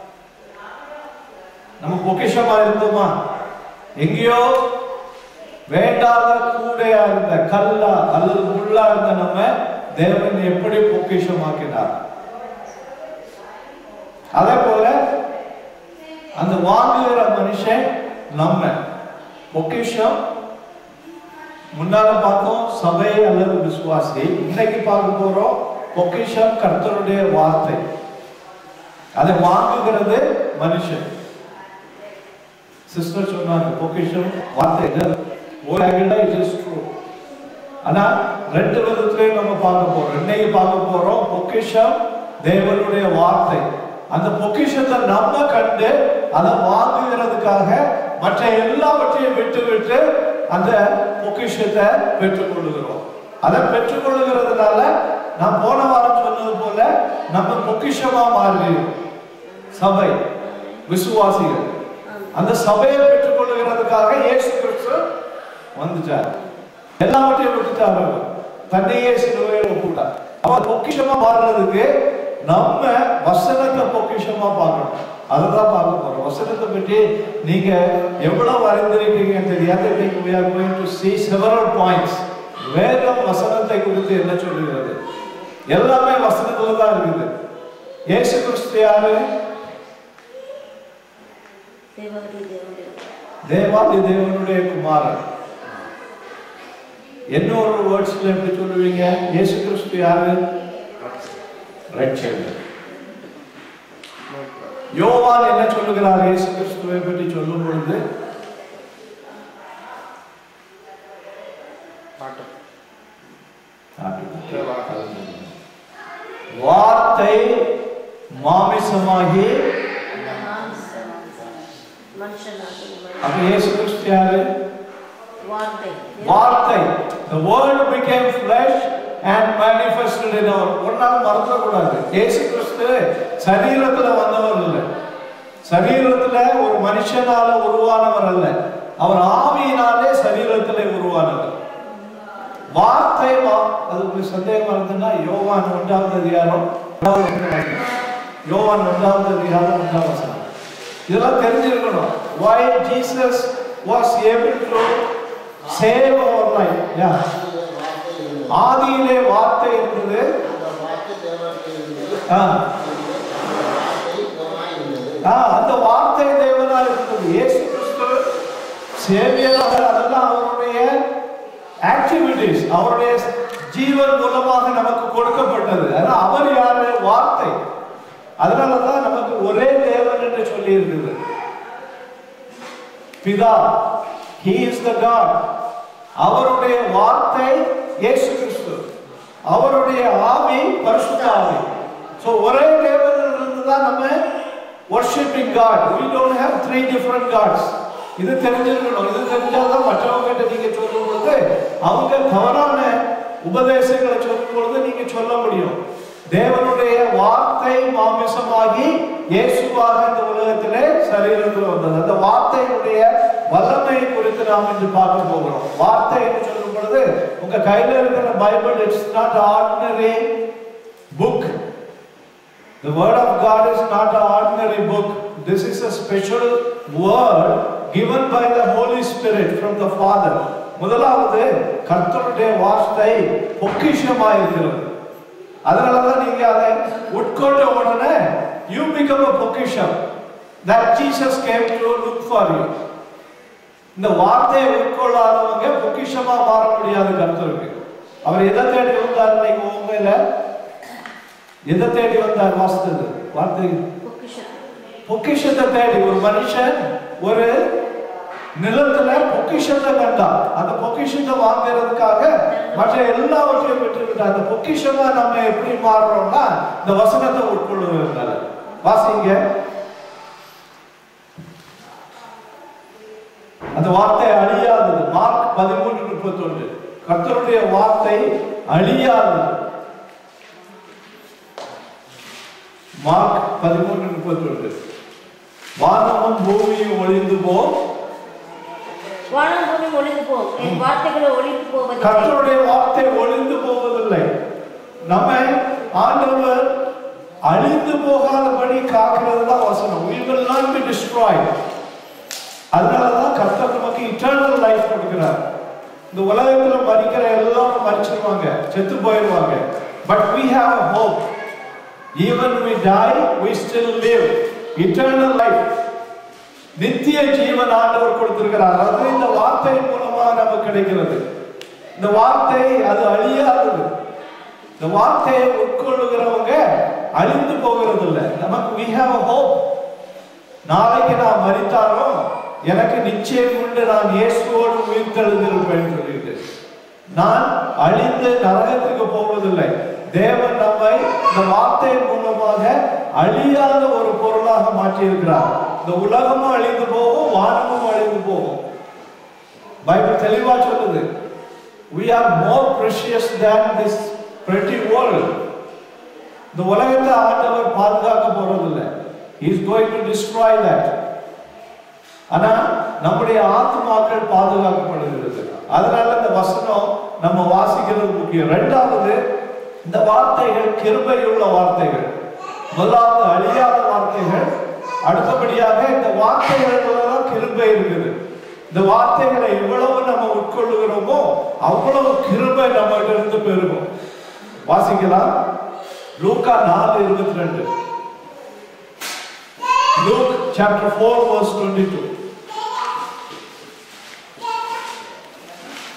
நம்ம பொக்கிஷமா இருந்தோமா எங்கேயோ வேண்டாத கூடையா இருந்த கல்லா அல்லது முள்ளா இருந்த நம்ம தேவன் எப்படி பொக்கிஷமாக்கினார் அதே போல அந்த வாங்குகிற மனுஷன் நம்ம பொக்கிஷம் முன்னால பார்த்தோம் சபை அல்லது விசுவாசி இன்னைக்கு பார்க்க போறோம் பொக்கிஷம் கர்த்தருடைய வார்த்தை அதை வாங்குகிறது மனுஷன் சிஸ்டர் சொன்னாங்க பொக்கிஷம் வார்த்தைகள் ஒரு ஆங்கிள் இட் இஸ் ட்ரூ ஆனா ரெண்டு விதத்திலையும் நம்ம பார்க்க போறோம் இன்னைக்கு பார்க்க போறோம் பொக்கிஷம் தேவனுடைய வார்த்தை அந்த பொக்கிஷத்தை நம்ம கண்டு அதை வாங்குகிறதுக்காக மற்ற எல்லாவற்றையும் விட்டு விட்டு அந்த பொக்கிஷத்தை பெற்றுக்கொள்ளுகிறோம் அதை பெற்றுக்கொள்ளுகிறதுனால நான் போன வாரம் சொன்னது போல நம்ம பொக்கிஷமா மாறுகிறோம் சபை விசுவாசிகள் அந்த சபையை பெற்றுக்கொள்ளுகிறதுக்காக இயேசு கிறிஸ்து வந்துட்டார் எல்லாவற்றையும் விட்டுட்டார் அவர் தன்னையே சிலுவையில் ஒப்புட்டார் அவர் பொக்கிஷமா மாறுறதுக்கு நம்ம வசனத்தை பொக்கிஷமா பார்க்கணும் அதுதான் பார்க்க போறோம் வசனத்தை பற்றி நீங்க எவ்வளவு அறிந்திருக்கீங்கன்னு தெரியாது இன்னைக்கு we are going to see several points வேதம் வசனத்தை குறித்து என்ன சொல்லுகிறது எல்லாமே வசனத்துல தான் இருக்குது இயேசு கிறிஸ்து யாரு தேவாதி தேவனுடைய தேவாதி தேவனுடைய குமாரன் என்ன ஒரு வேர்ட்ஸ்ல எப்படி சொல்லுவீங்க இயேசு கிறிஸ்து யாரு ரட்சகர் யோவான் என்ன சொல்லுகிறார் இயேசு கிறிஸ்துவை பற்றி சொல்லும் பொழுது பாட்டு வார்த்தை மாமிசமாகி அப்ப இயேசு கிறிஸ்து யாரு வார்த்தை வார்த்தை the word became flesh and manifested in our ஒரு நாள் மறந்துட கூடாது இயேசு கிறிஸ்து சரீரத்துல வந்தவர் இல்லை சரீரத்துல ஒரு மனுஷனால உருவானவர் அல்ல அவர் ஆவியினாலே சரீரத்திலே உருவானவர் வார்த்தை வா- அது உங்களுக்கு சந்தேகமா இருந்ததுன்னா யோவான் ஒன்றாவது அதிகாரம் ஒன்றாவது வசனம். யோவான் ஒன்றாவது அதிகாரம் ஒன்றாவது வசனம் இதெல்லாம் தெரிஞ்சிருக்கணும் why Jesus was able to save our life yeah ஆதியிலே வார்த்தை இருந்தது ஆதியிலே வார்த்தை இருந்தது அந்த வார்த்தை தேவனிடத்தில் இருந்தது ஆ, அந்த வார்த்தை தேவனாய் இருந்தது ஆ, அந்த வார்த்தை தேவனா இருந்தது இயேசு கிறிஸ்து சேவியராக அதெல்லாம் அவருடைய ஆக்டிவிட்டிஸ் அவருடைய ஜீவன் மூலமாக நமக்கு கொடுக்கப்பட்டது அதனால அவர் யாரு வார்த்தை அதனாலதான் நமக்கு ஒரே தேவன் என்று சொல்லி இருக்குது பிதா he is the god அவருடைய வார்த்தை இயேசு கிறிஸ்து அவருடைய ஆவி பரிசுத்த ஆவி சோ ஒரே தேவனிலிருந்து தான் நம்ம worshiping god we don't have three different gods இது தெரிஞ்சிருக்கணும் இது தெரிஞ்சாதான் மற்றவங்க கிட்ட நீங்க சொல்லும் பொழுது அவங்க தவறான உபதேசங்களை சொல்லும் பொழுது நீங்க சொல்ல முடியும் தேவனுடைய வார்த்தை மாமிசமாகி இயேசுவாக இந்த உலகத்திலே சரீரத்தில் வந்தது அந்த வார்த்தையினுடைய வல்லமை குறித்து நாம் இன்று பார்க்க போகிறோம் வார்த்தை என்று சொல்லும் பொழுது உங்க கையில இருக்கிற Bible it's not ordinary book The word of God is not an ordinary book. This is a special word given by the Holy Spirit from the Father. முதலாவது கர்த்தருடைய வார்த்தை பொக்கிஷமாயிருக்கிறது அதனால தான் நீங்க அதை உட்கொண்ட உடனே யூ பிகம் a பொக்கிஷம் that Jesus came to look for you இந்த வார்த்தையை உட்கொள்ளாதவங்க பொக்கிஷமா மாற முடியாது கர்த்தருக்கு அவர் எதை தேடி வந்தார் இன்னைக்கு உண்மையில எதை தேடி வந்தார் வாஸ்தது வார்த்தை பொக்கிஷம் பொக்கிஷத்தை தேடி ஒரு மனுஷன் ஒரு நிலத்துல பொக்கிஷத்தை கண்டான் அந்த பொக்கிஷத்தை வாங்குறதுக்காக மற்ற எல்லாவற்றையும் பெற்றுக்கிட்டான் அந்த பொக்கிஷமா நம்ம எப்படி மாறுறோம்னா இந்த வசனத்தை உட்கொள்ளுவதனால வாசிங்க அந்த வார்த்தை அழியாதது மார்க் பதிமூன்று முப்பத்தொன்று கர்த்தருடைய வார்த்தை அழியாதது மார்க் பதிமூன்று முப்பத்தொன்று வானமும் பூமியும் ஒளிந்து போ வானம் பூமி ஒளிந்து போம் என் வார்த்தைகளை ஒளிந்து போவதில்லை கர்த்தருடைய வார்த்தை ஒளிந்து போவதில்லை நம்ம ஆண்டவர் அழிந்து போகாதபடி காக்கிறது தான் வசனம் we will not be destroyed அதனால தான் கர்த்தர் நமக்கு இட்டர்னல் லைஃப் கொடுக்கிறார் இந்த உலகத்துல மறிக்கிற எல்லாரும் மறிச்சிருவாங்க செத்து போயிடுவாங்க but we have a hope even we die we still live eternal life நித்திய ஜீவன் ஆண்டவர் கொடுத்திருக்கிறார் அது இந்த வார்த்தை மூலமா நமக்கு கிடைக்கிறது இந்த வார்த்தை அது அழியாதது இந்த வார்த்தையை உட்கொள்ளுகிறவங்க அழிந்து போகிறது இல்லை நமக்கு we have a hope நாளைக்கு நான் மரித்தாலும் எனக்கு நிச்சயம் உண்டு நான் இயேசுவோடு உயிர்த்தெழுந்திருப்பேன் சொல்லிட்டு நான் அழிந்து நரகத்துக்கு போவதில்லை தேவன் நம்மை இந்த வார்த்தை மூலமாக அழியாத ஒரு பொருளாக மாற்றியிருக்கிறார் இந்த உலகமும் அழிந்து போகும் வானமும் அழிந்து போகும் பைபிள் தெளிவா சொல்லுது we are more precious than this pretty world இந்த உலகத்தை ஆண்டவர் பாதுகாக்க போறதில்லை he is going to destroy that ஆனா நம்முடைய ஆத்மாக்கள் பாதுகாக்கப்படுகிறது அதனால இந்த வசனம் நம்ம வாசிக்கிறது முக்கியம் ரெண்டாவது இந்த வார்த்தைகள் கிருபையுள்ள வார்த்தைகள் முதலாவது அழியாத வார்த்தைகள் அடுத்தபடியாக இந்த வார்த்தைகள் கிருபை இருக்குது இந்த வார்த்தைகளை எவ்வளவு நம்ம உட்கொள்ளுகிறோமோ அவ்வளவு கிருபை நம்ம இருந்து பெருகும் வாசிக்கலாம் லூக்கா நாலு இருபத்தி ரெண்டு Luke chapter four verse twenty two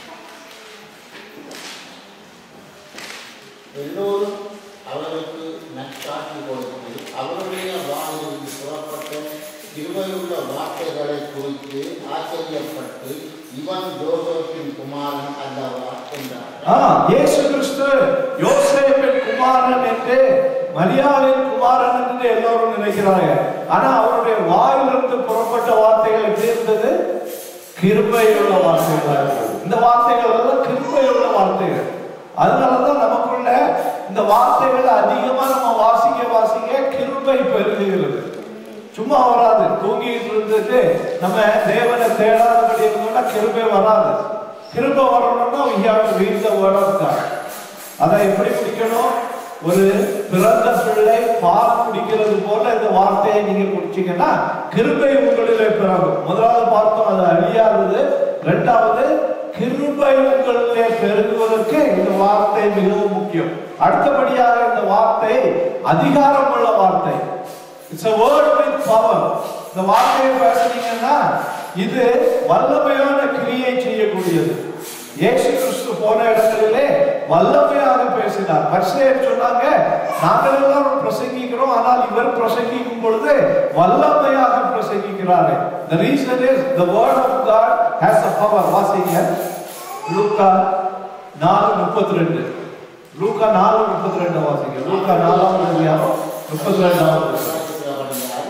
எல்லோரும் அவருக்கு நற்சாட்சி கொடுத்து அவருடைய வாயிலிருந்து புறப்பட்ட கிருபையுள்ள வார்த்தைகளை குறித்து ஆச்சரியப்பட்டு இவன் ஜோசப்பின் குமாரன் அல்லவா என்றார் ஆ, இயேசு கிறிஸ்து யோசேப்பின் குமாரன் என்று மரியாவின் குமாரன் என்று எல்லோரும் நினைக்கிறாங்க ஆனா அவருடைய வாயிலிருந்து புறப்பட்ட வார்த்தைகள் எப்படி இருந்தது கிருபையுள்ள வார்த்தைகளா இருந்தது இந்த வார்த்தைகள் எல்லாம் கிருபையுள்ள வார்த்தைகள் அதனாலதான் நமக்குள்ள இந்த வார்த்தைகளை அதிகமா நம்ம வாசிக்க வாசிக்க கிருபை பெருகுகிறது சும்மா வராது தூங்கிட்டு இருந்துட்டு நம்ம தேவனை தேடாதபடி இருந்தோம்னா கிருபை வராது கிருபை வரணும்னா we have to read the word of God அதை எப்படி குடிக்கணும் ஒரு பிறந்த பிள்ளை பால் குடிக்கிறது போல இந்த வார்த்தையை நீங்க குடிச்சீங்கன்னா கிருபை உங்களிலே பிறகும் முதலாவது பார்த்தோம் அது அழியாதது இரண்டாவது கிருபை உங்களிலே பெருகுவதற்கு இந்த வார்த்தை மிகவும் முக்கியம் அடுத்தபடியாக இந்த வார்த்தை அதிகாரமுள்ள வார்த்தை it's a word with power இந்த வார்த்தையை பேசுனீங்கன்னா இது வல்லமையான கிரியை செய்யக்கூடியது இயேசு கிறிஸ்து போன இடங்களிலே வல்லமையாக பேசினார் பரிசேயர் சொன்னாங்க நாங்கள் எல்லாரும் பிரசங்கிக்கிறோம் ஆனால் இவர் பிரசங்கிக்கும் பொழுது வல்லமையாக பிரசங்கிக்கிறாரு the reason is the word of god has the power வாசிங்க லூக்கா நாலு முப்பத்தி ரெண்டு லூக்கா நாலு முப்பத்தி ரெண்டு வாசிங்க லூக்கா நாலாவது அதிகாரம் முப்பத்தி ரெண்டாவது ஆச்சரியப்படுகிறார்.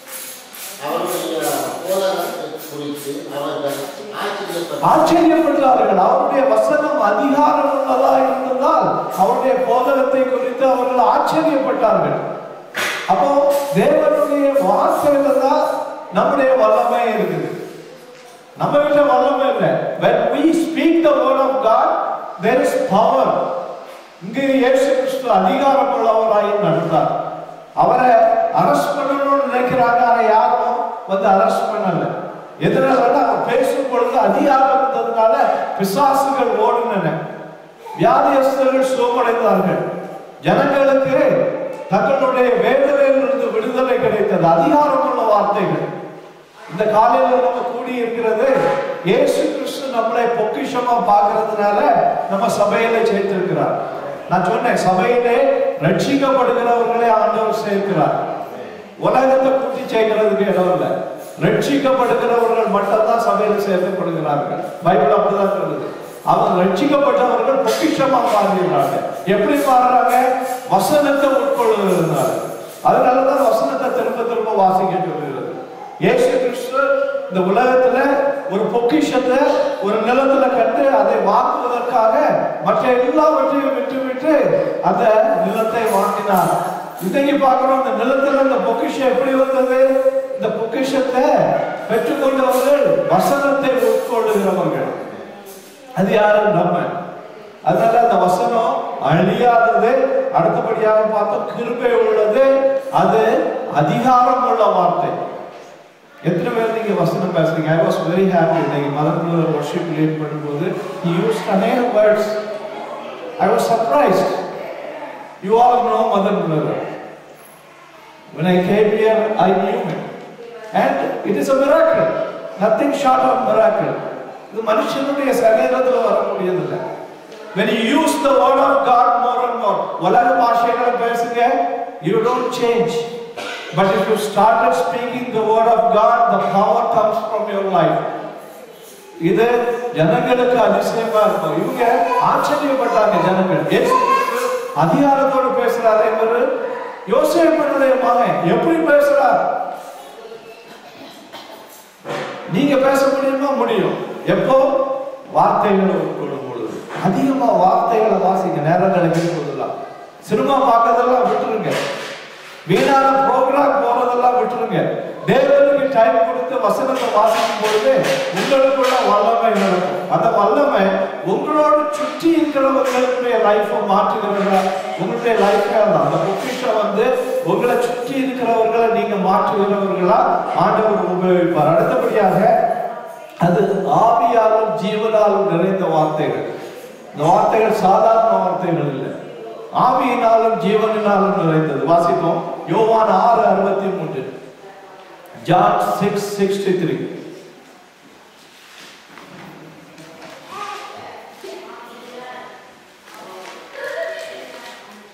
அவருடைய போதகத்தை குறித்து அவர்கள் ஆச்சரியப்பட்டு ஆச்சரியப்பட்டார்கள் அவருடைய வசனம் அதிகாரம் உள்ளதா இருந்ததால் அவருடைய போதகத்தை குறித்து அவர்கள் ஆச்சரியப்பட்டார்கள் அப்போ தேவனுடைய வார்த்தையில தான் நம்முடைய வல்லமை இருக்குது நம்ம கிட்ட வல்லமை இல்லை when we speak the word of god there is power இங்கே இயேசு கிறிஸ்து அதிகாரம் உள்ளவராய் நடந்தார் அவரை அரெஸ்ட் பண்ணணும்னு நினைக்கிறாங்க ஆனா யாரும் வந்து அரெஸ்ட் பண்ணல எதனால அவர் பேசும் பொழுது அதிகாரம் இருந்ததுனால பிசாசுகள் ஓடுனன வியாதியஸ்தர்கள் சுகமடைந்தார்கள் ஜனங்களுக்கு தங்களுடைய வேதனையிலிருந்து விடுதலை கிடைத்தது அதிகாரமுள்ள வார்த்தைகள் இந்த காலையில நம்ம கூடி இருக்கிறது இயேசு கிறிஸ்து நம்மளை பொக்கிஷமா பார்க்கறதுனால நம்ம சபையில சேர்த்திருக்கிறார் நான் சொன்னேன் சபையிலே ரட்சிக்கப்படுகிறவர்களை ஆண்டவர் சேர்க்கிறார் உலகத்தை கூட்டி சேர்க்கிறதுக்கு இடம் இல்லை ரட்சிக்கப்படுகிறவர்கள் மட்டும்தான் சபையில சேர்க்கப்படுகிறார்கள் பைபிள் அப்படிதான் சொல்லுது அவங்க ரட்சிக்கப்பட்டவர்கள் பொக்கிஷமா மாறுகிறாங்க எப்படி மாறுறாங்க வசனத்தை உட்கொள்ளுகிறதுனால அதனாலதான் வசனத்தை திரும்ப திரும்ப வாசிக்க சொல்லுகிறது இயேசு கிறிஸ்து இந்த உலகத்துல ஒரு பொக்கிஷத்தை ஒரு நிலத்துல கண்டு அதை வாங்குவதற்காக மற்ற எல்லாவற்றையும் விட்டு விட்டு அந்த நிலத்தை வாங்கினார் இன்னைக்கு பார்க்கிறோம் இந்த நிலத்துல இந்த பொக்கிஷம் எப்படி வந்தது இந்த பொக்கிஷத்தை பெற்றுக்கொண்டவர்கள் வசனத்தை உட்கொள்ளுகிறவர்கள் அது யாரு நம்ம அதனால அந்த வசனம் அழியாதது அடுத்தபடியாக பார்த்தோம் கிருபை உள்ளது அது அதிகாரம் உள்ள வார்த்தை எத்தனை பேர் நீங்க வசனம் பேசுறீங்க ஐ வாஸ் வெரி ஹாப்பி இன்னைக்கு மதக்குள்ள வர்ஷிப் லீட் பண்ணும்போது he used அநேக words I was surprised you all know Madan brother when i came here i knew him and it is a miracle nothing short of miracle இது மனுஷனுடைய சரீரத்தில் வரக்கூடியதில்லை when you use the word of god more and more உலக பாஷைகளை பேசுங்க you don't change but if you started speaking the word of god the power comes from your life இது ஜனங்களுக்கு அதிசயமா இருக்கும் இவங்க ஆச்சரியப்பட்டாங்க ஜனங்கள் இயேசு கிறிஸ்து அதிகாரத்தோடு பேசுறாரு இவரு யோசேப்பனுடைய மகன் எப்படி பேசுறார் நீங்க பேச முடியுமா முடியும் எப்போ வார்த்தைகளை உட்கொள்ளும் பொழுது அதிகமா வார்த்தைகளை வாசிங்க நேரங்களை போதெல்லாம் சினிமா பார்க்கறதெல்லாம் விட்டுருங்க வீணான ப்ரோக்ராம் போறதெல்லாம் விட்டுருங்க தேவனுக்கு டைம் கொடுத்து வசனத்தை வாசிக்கும் பொழுது உங்களுக்குள்ள வல்லமை நடக்கும் அந்த வல்லமை உங்களோட சுற்றி இருக்கிறவர்களுடைய லைஃப்பை மாற்றுகிறதா உங்களுடைய லைஃபே அந்த பொக்கிஷம் வந்து உங்களை சுற்றி இருக்கிறவர்களை நீங்க மாற்றுகிறவர்களா ஆண்டவர் உபயோகிப்பார் அடுத்தபடியாக அது ஆவியாலும் ஜீவனாலும் நிறைந்த வார்த்தைகள் இந்த வார்த்தைகள் சாதாரண வார்த்தைகள் இல்லை ஆவியினாலும் ஜீவனினாலும் நிறைந்தது வாசிப்போம் யோவான் ஆறு அறுபத்தி மூன்று ஜான் சிக்ஸ் சிக்ஸ்டி த்ரீ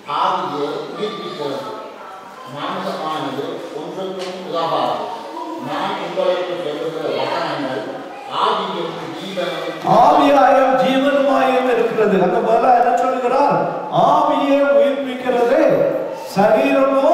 ஆவியை உயிர்ப்பிக்கிறது மாம்சமானது ஒன்றுக்கும் உதவாது நான் உங்களுக்கு சொல்லுகிற வசனங்கள் ஆவியும் ஜீவனும் ஆவியாயும் ஜீவனுமாயும் இருக்கிறது அந்த போல என்ன சொல்லுகிறார் ஆவியை உயிர்ப்பிக்கிறது சரீரமோ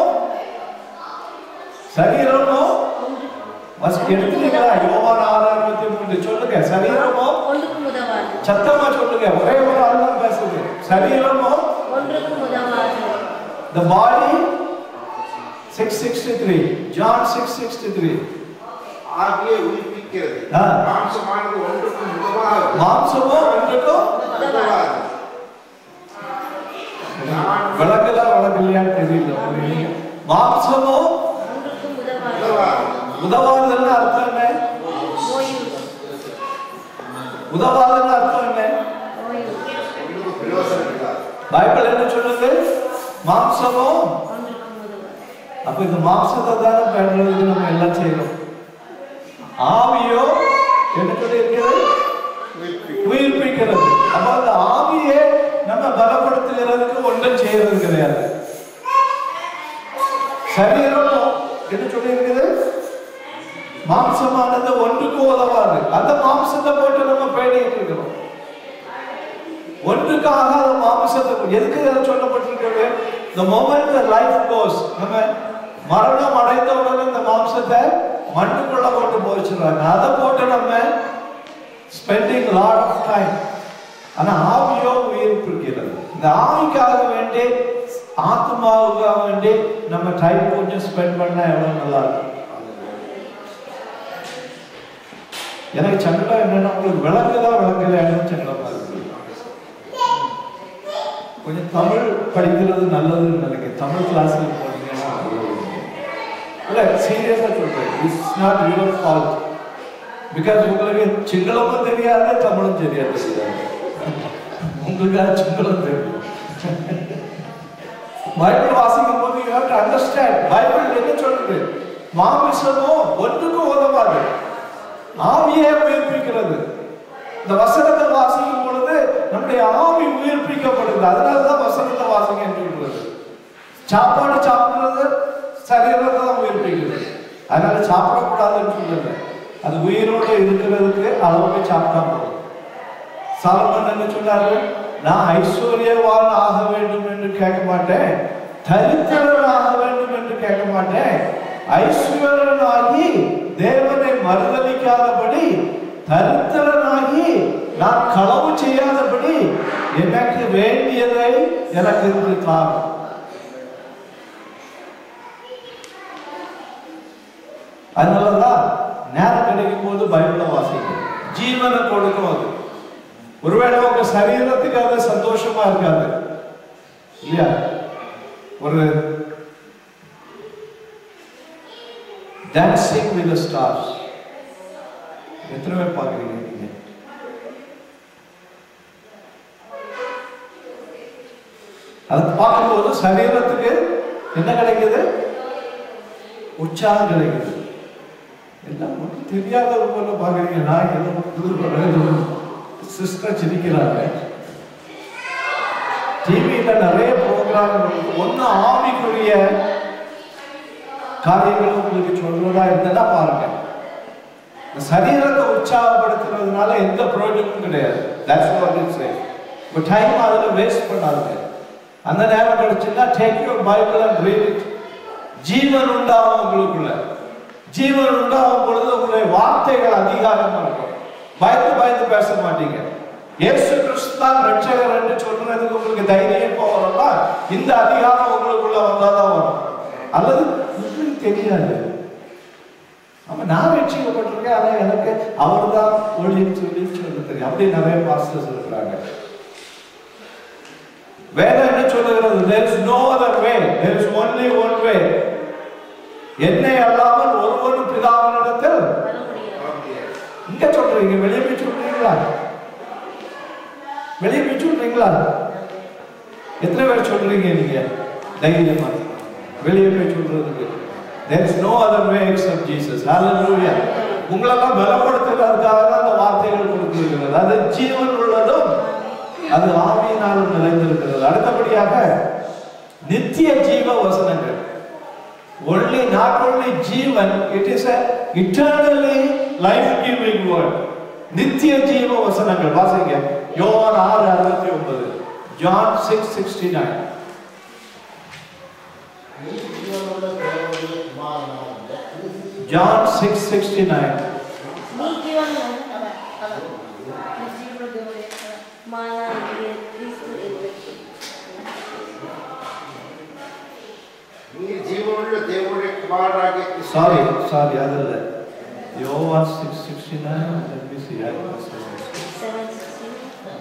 சரீரமோ வஸ்- எடுத்துட்டீங்களா யோவான் ஆறு அறுபத்தி மூன்று சொல்லுங்க சரீரமோ ஒன்றுக்கும் உதவாது சத்தமா சொல்லுங்க ஒரே ஒரு ஆள் தான் பேசுது சரீரமோ ஒன்றுக்கும் உதவாது the body 663 John 663 ஆகிய உயிர்ப்பிக்கிறது ஆ. மாம்சமானது ஒன்றுக்கும் உதவாது மாம்சமோ ஒன்றுக்கும் உதவாது நான் விளக்குதா விளக்கலையான்னு தெரியல உங்களுக்கு. மாம்சமோ ஒன்றுக்கும் உதவாது உதவாது உதவாதுன்னு அர்த்தம் என்ன ஓய்வு உதவாதுன்னு அர்த்தம் என்ன ஓய்வு ஒன்றுக்கும் பிரயோசனம் இல்லாது பைபிள் என்ன சொல்லுது மாம்சமோ ஒன்றுக்கும் உதவாது அப்ப இந்த மாம்சத்தை தானே பயன்படுத்தி நம்ம எல்லாம் செய்யறோம் ஆவியோ என்ன சொல்லி இருக்கிறது உயிர்ப்பிக்கிறது அப்ப அந்த ஆவியை நம்ம பலப்படுத்துகிறதுக்கு ஒன்றும் செய்யறது கிடையாது சரீரம் என்ன சொல்லி இருக்குது மாம்சமானது ஒன்றுக்கு உதவாது அந்த மாம்சத்தை போட்டு நம்ம பேடிட்டு இருக்கிறோம் ஒன்றுக்காக அந்த மாம்சத்தை எதுக்கு அதை சொல்லப்பட்டிருக்கிறது the moment the life goes நம்ம மரணம் அடைந்த உடனே இந்த மாம்சத்தை மண்ணுக்குள்ள கொண்டு போயிடுறாங்க அதை போட்டு நம்ம ஸ்பெண்டிங் லாட் ஆஃப் டைம் ஆனா ஆவியோ உயிர்ப்பிக்கிறது இந்த ஆவிக்காக வேண்டி ஆத்மாவுக்காக வேண்டி நம்ம டைம் கொஞ்சம் ஸ்பெண்ட் பண்ணா எவ்வளவு நல்லா இருக்கும் எனக்கு சங்கடம் என்னன்னா உங்களுக்கு விளங்குதா விளங்கலையான்னு சங்கடமா இருக்கு கொஞ்சம் தமிழ் படிக்கிறது நல்லதுன்னு நினைக்கிறேன் தமிழ் கிளாஸில் போனீங்கன்னா இல்லை சீரியஸாக சொல்றேன் it's not your fault because உங்களுக்கு சிங்களமும் தெரியாது தமிழும் தெரியாது உங்களுக்கு அது சிங்களம் தெரியும் பைபிள் வாசிக்கும் போது you have to understand Bible என்ன சொல்லுது மாமிசமோ ஒன்றுக்கும் உதவாது ஆவியே உயிர்ப்பிக்கிறது இந்த வசனத்தை வாசிக்கும் பொழுது நம்முடைய ஆவி உயிர்ப்பிக்கப்படுது அதனால தான் வசனத்தை வாசிக்க சொல்றது சாப்பாடு சாப்பிடுறது சரீரத்தை தான் உயிர்ப்பிக்கிறது அதனால சாப்பிடக்கூடாதுன்னு சொல்லல அது உயிரோடு இருக்கிறதுக்கு அளவுக்கு சாப்பிட்டா போதும் சாலமன் என்ன சொன்னாரு நான் ஐஸ்வர்யவான் ஆக வேண்டும் என்று கேட்க மாட்டேன் தரித்திரன் ஆக வேண்டும் என்று கேட்க மாட்டேன் ஐஸ்வர்யனாகி தேவனை மறுதலிக்காதபடி தரித்திரனாகி நான் களவு செய்யாதபடி எனக்கு வேண்டியதை எனக்கு இருந்து தாரும் அதனாலதான் நேரம் கிடைக்கும் போது பைபிள வாசிக்கும் ஜீவனை கொடுக்கும் அது ஒருவேளை உங்க சரீரத்துக்கு அது சந்தோஷமா இருக்காது இல்லையா ஒரு டான்சிங் வித் ஸ்டார்ஸ் எத்தனை பேர் பார்க்குறீங்க நீங்க அது பார்க்கும்போது சரீரத்துக்கு என்ன கிடைக்குது உற்சாகம் கிடைக்குது எல்லாம் ஒன்றும் தெரியாதது போல பார்க்குறீங்க நான் ஏதோ சிஸ்டர் சிரிக்கிறாங்க டிவியில் நிறைய ப்ரோக்ராம் ஒன்று ஆவிக்குரிய காரியங்கள் உங்களுக்கு சொல்றதா இருந்ததுன்னா பாருங்க இந்த சரீரத்தை உற்சாகப்படுத்துறதுனால எந்த பிரயோஜனமும் கிடையாது தட்ஸ் வாட் இட் சே இப்போ டைம் அதில் வேஸ்ட் பண்ணாதுங்க அந்த நேரம் கிடைச்சுன்னா take your Bible and read it ஜீவன் உண்டாகும் உங்களுக்குள்ள ஜீவன் உண்டாகும் பொழுது உங்களுடைய வார்த்தைகள் அதிகாரமா இருக்கும் பயந்து பயந்து பேச மாட்டீங்க இயேசு கிறிஸ்து தான் ரட்சகர் என்று சொல்றதுக்கு உங்களுக்கு தைரியம் போகிறோம்னா இந்த அதிகாரம் உங்களுக்குள்ள வந்தாதான் வரும் அல்லது உங்களுக்கு தெரியாது ஆமா நான் ரட்சிக்கப்பட்டிருக்கேன் ஆனா எனக்கு அவர் தான் ஒளின்னு சொல்லி சொல்ல தெரியும் அப்படி நிறைய பாஸ்டர்ஸ் இருக்கிறாங்க வேதம் என்ன சொல்லுகிறது there is no other way there is only one way என்னை அல்லாமல் ஒருவரும் பிதாவினிடத்தில் வர முடியாது இங்க சொல்றீங்க வெளியே போய் சொல்றீங்களா வெளியே போய் சொல்றீங்களா எத்தனை பேர் சொல்றீங்க நீங்க தைரியமா வெளியே போய் சொல்றதுக்கு there is no other way except Jesus hallelujah உங்களெல்லாம் பலப்படுத்துறதுக்காக தான் அந்த வார்த்தைகள் கொடுத்திருக்கிறது அது ஜீவன் உள்ளதும் அது ஆவியினாலும் நிலைந்திருக்கிறது அடுத்தபடியாக நித்திய ஜீவ வசனங்கள் only not only Jeevan it is a eternally life giving word நித்திய ஜீவ வசனங்கள் வாசிங்க யோவான் ஆறு அறுபத்தி ஒன்பது ஜான் சிக்ஸ் சிக்ஸ்டி நைன் நீ ஜீவனுள்ள தேவனுடைய குமாரனாகிய கிறிஸ்து ஜான் சிக்ஸ் சிக்ஸ்டி நைன் நீ ஜீவன் அவர் அவர் ஜீவனுடைய மானாகிய கிறிஸ்து என்று நீர் ஜீவனுள்ள தேவனுடைய குமாரனாகிய கிறிஸ்து சாரி சாரி அதில் யோவான் six sixty nine let me see I must have missed it. Seven sixteen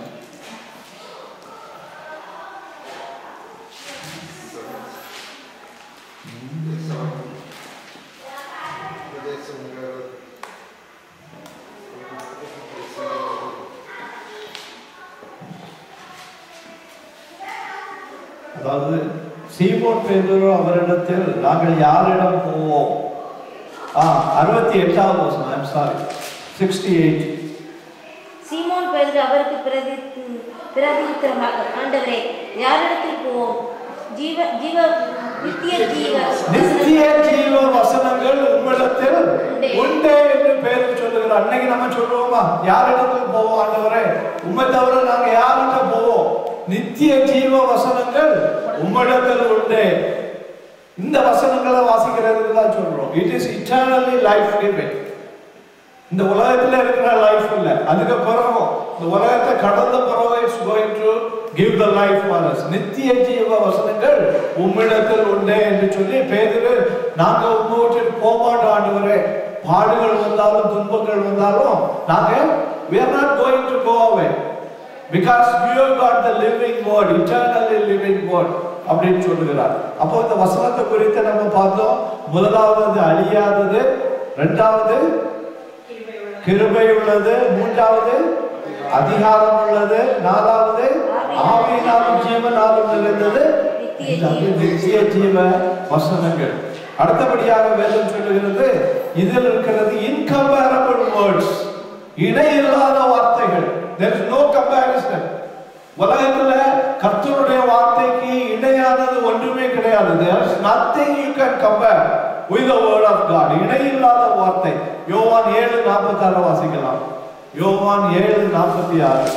அதாவது சீமோன் பேதுரு அவரிடத்தில் நாங்கள் யாரிடம் போவோம் ஆ அறுபத்தி எட்டாவது வசனம் ஐம் சாரி சிக்ஸ்டி எயிட் சீமோன் பேதுரு அவருக்கு பிரதி பிரதியுத்தரமாக ஆண்டவரே யாரிடத்தில் போவோம் ஜீவ ஜீவ நித்திய ஜீவ நித்திய ஜீவ வசனங்கள் உம்மிடத்தில் உண்டே என்று பேர் சொல்லுகிறார் அன்னைக்கு நம்ம சொல்லுவோமா யாரிடத்தில் போவோம் ஆண்டவரே உம்மை தவிர நாங்க யார்கிட்ட போவோம் நித்திய ஜீவ வசனங்கள் உம்மிடத்தில் உண்டே இந்த வசனங்களை வாசிக்கிறதுக்கு தான் சொல்றோம் it is eternally life giving இந்த உலகத்துல இருக்கிற லைஃப் இல்ல அதுக்கு பிறகு இந்த உலகத்தை கடந்த பிறகு it's going to give the life for us நித்திய ஜீவ வசனங்கள் உம்மிடத்தில் உண்டே என்று சொல்லி பேதுரு நாங்க உங்க விட்டு போக மாட்டோம் ஆண்டவரே பாடுகள் வந்தாலும் துன்பங்கள் வந்தாலும் நாங்க we are not going to go away because you have got the living word eternally living word அப்படின்னு சொல்லுகிறார் அப்போ இந்த வசனத்தை குறித்து நம்ம பார்த்தோம் முதலாவது அது அழியாதது இரண்டாவது கிருபை உள்ளது மூன்றாவது அதிகாரம் உள்ளது நாலாவது ஆவியினாலும் ஜீவனாலும் நிறைந்தது இது நித்திய ஜீவ வசனங்கள் அடுத்தபடியாக வேதம் சொல்லுகிறது இதில் இருக்கிறது இன்கம்பேரபிள் வேர்ட்ஸ் இணை இல்லாத வார்த்தைகள் there is no comparison உலகத்துல கர்த்தருடைய வார்த்தைக்கு இணையானது ஒன்றுமே கிடையாது there is nothing you can compare with the word of god இணை இல்லாத வார்த்தை யோவான் ஏழு நாற்பத்தி ஆறு வாசிக்கலாம் யோவான் ஏழு நாற்பத்தி ஆறு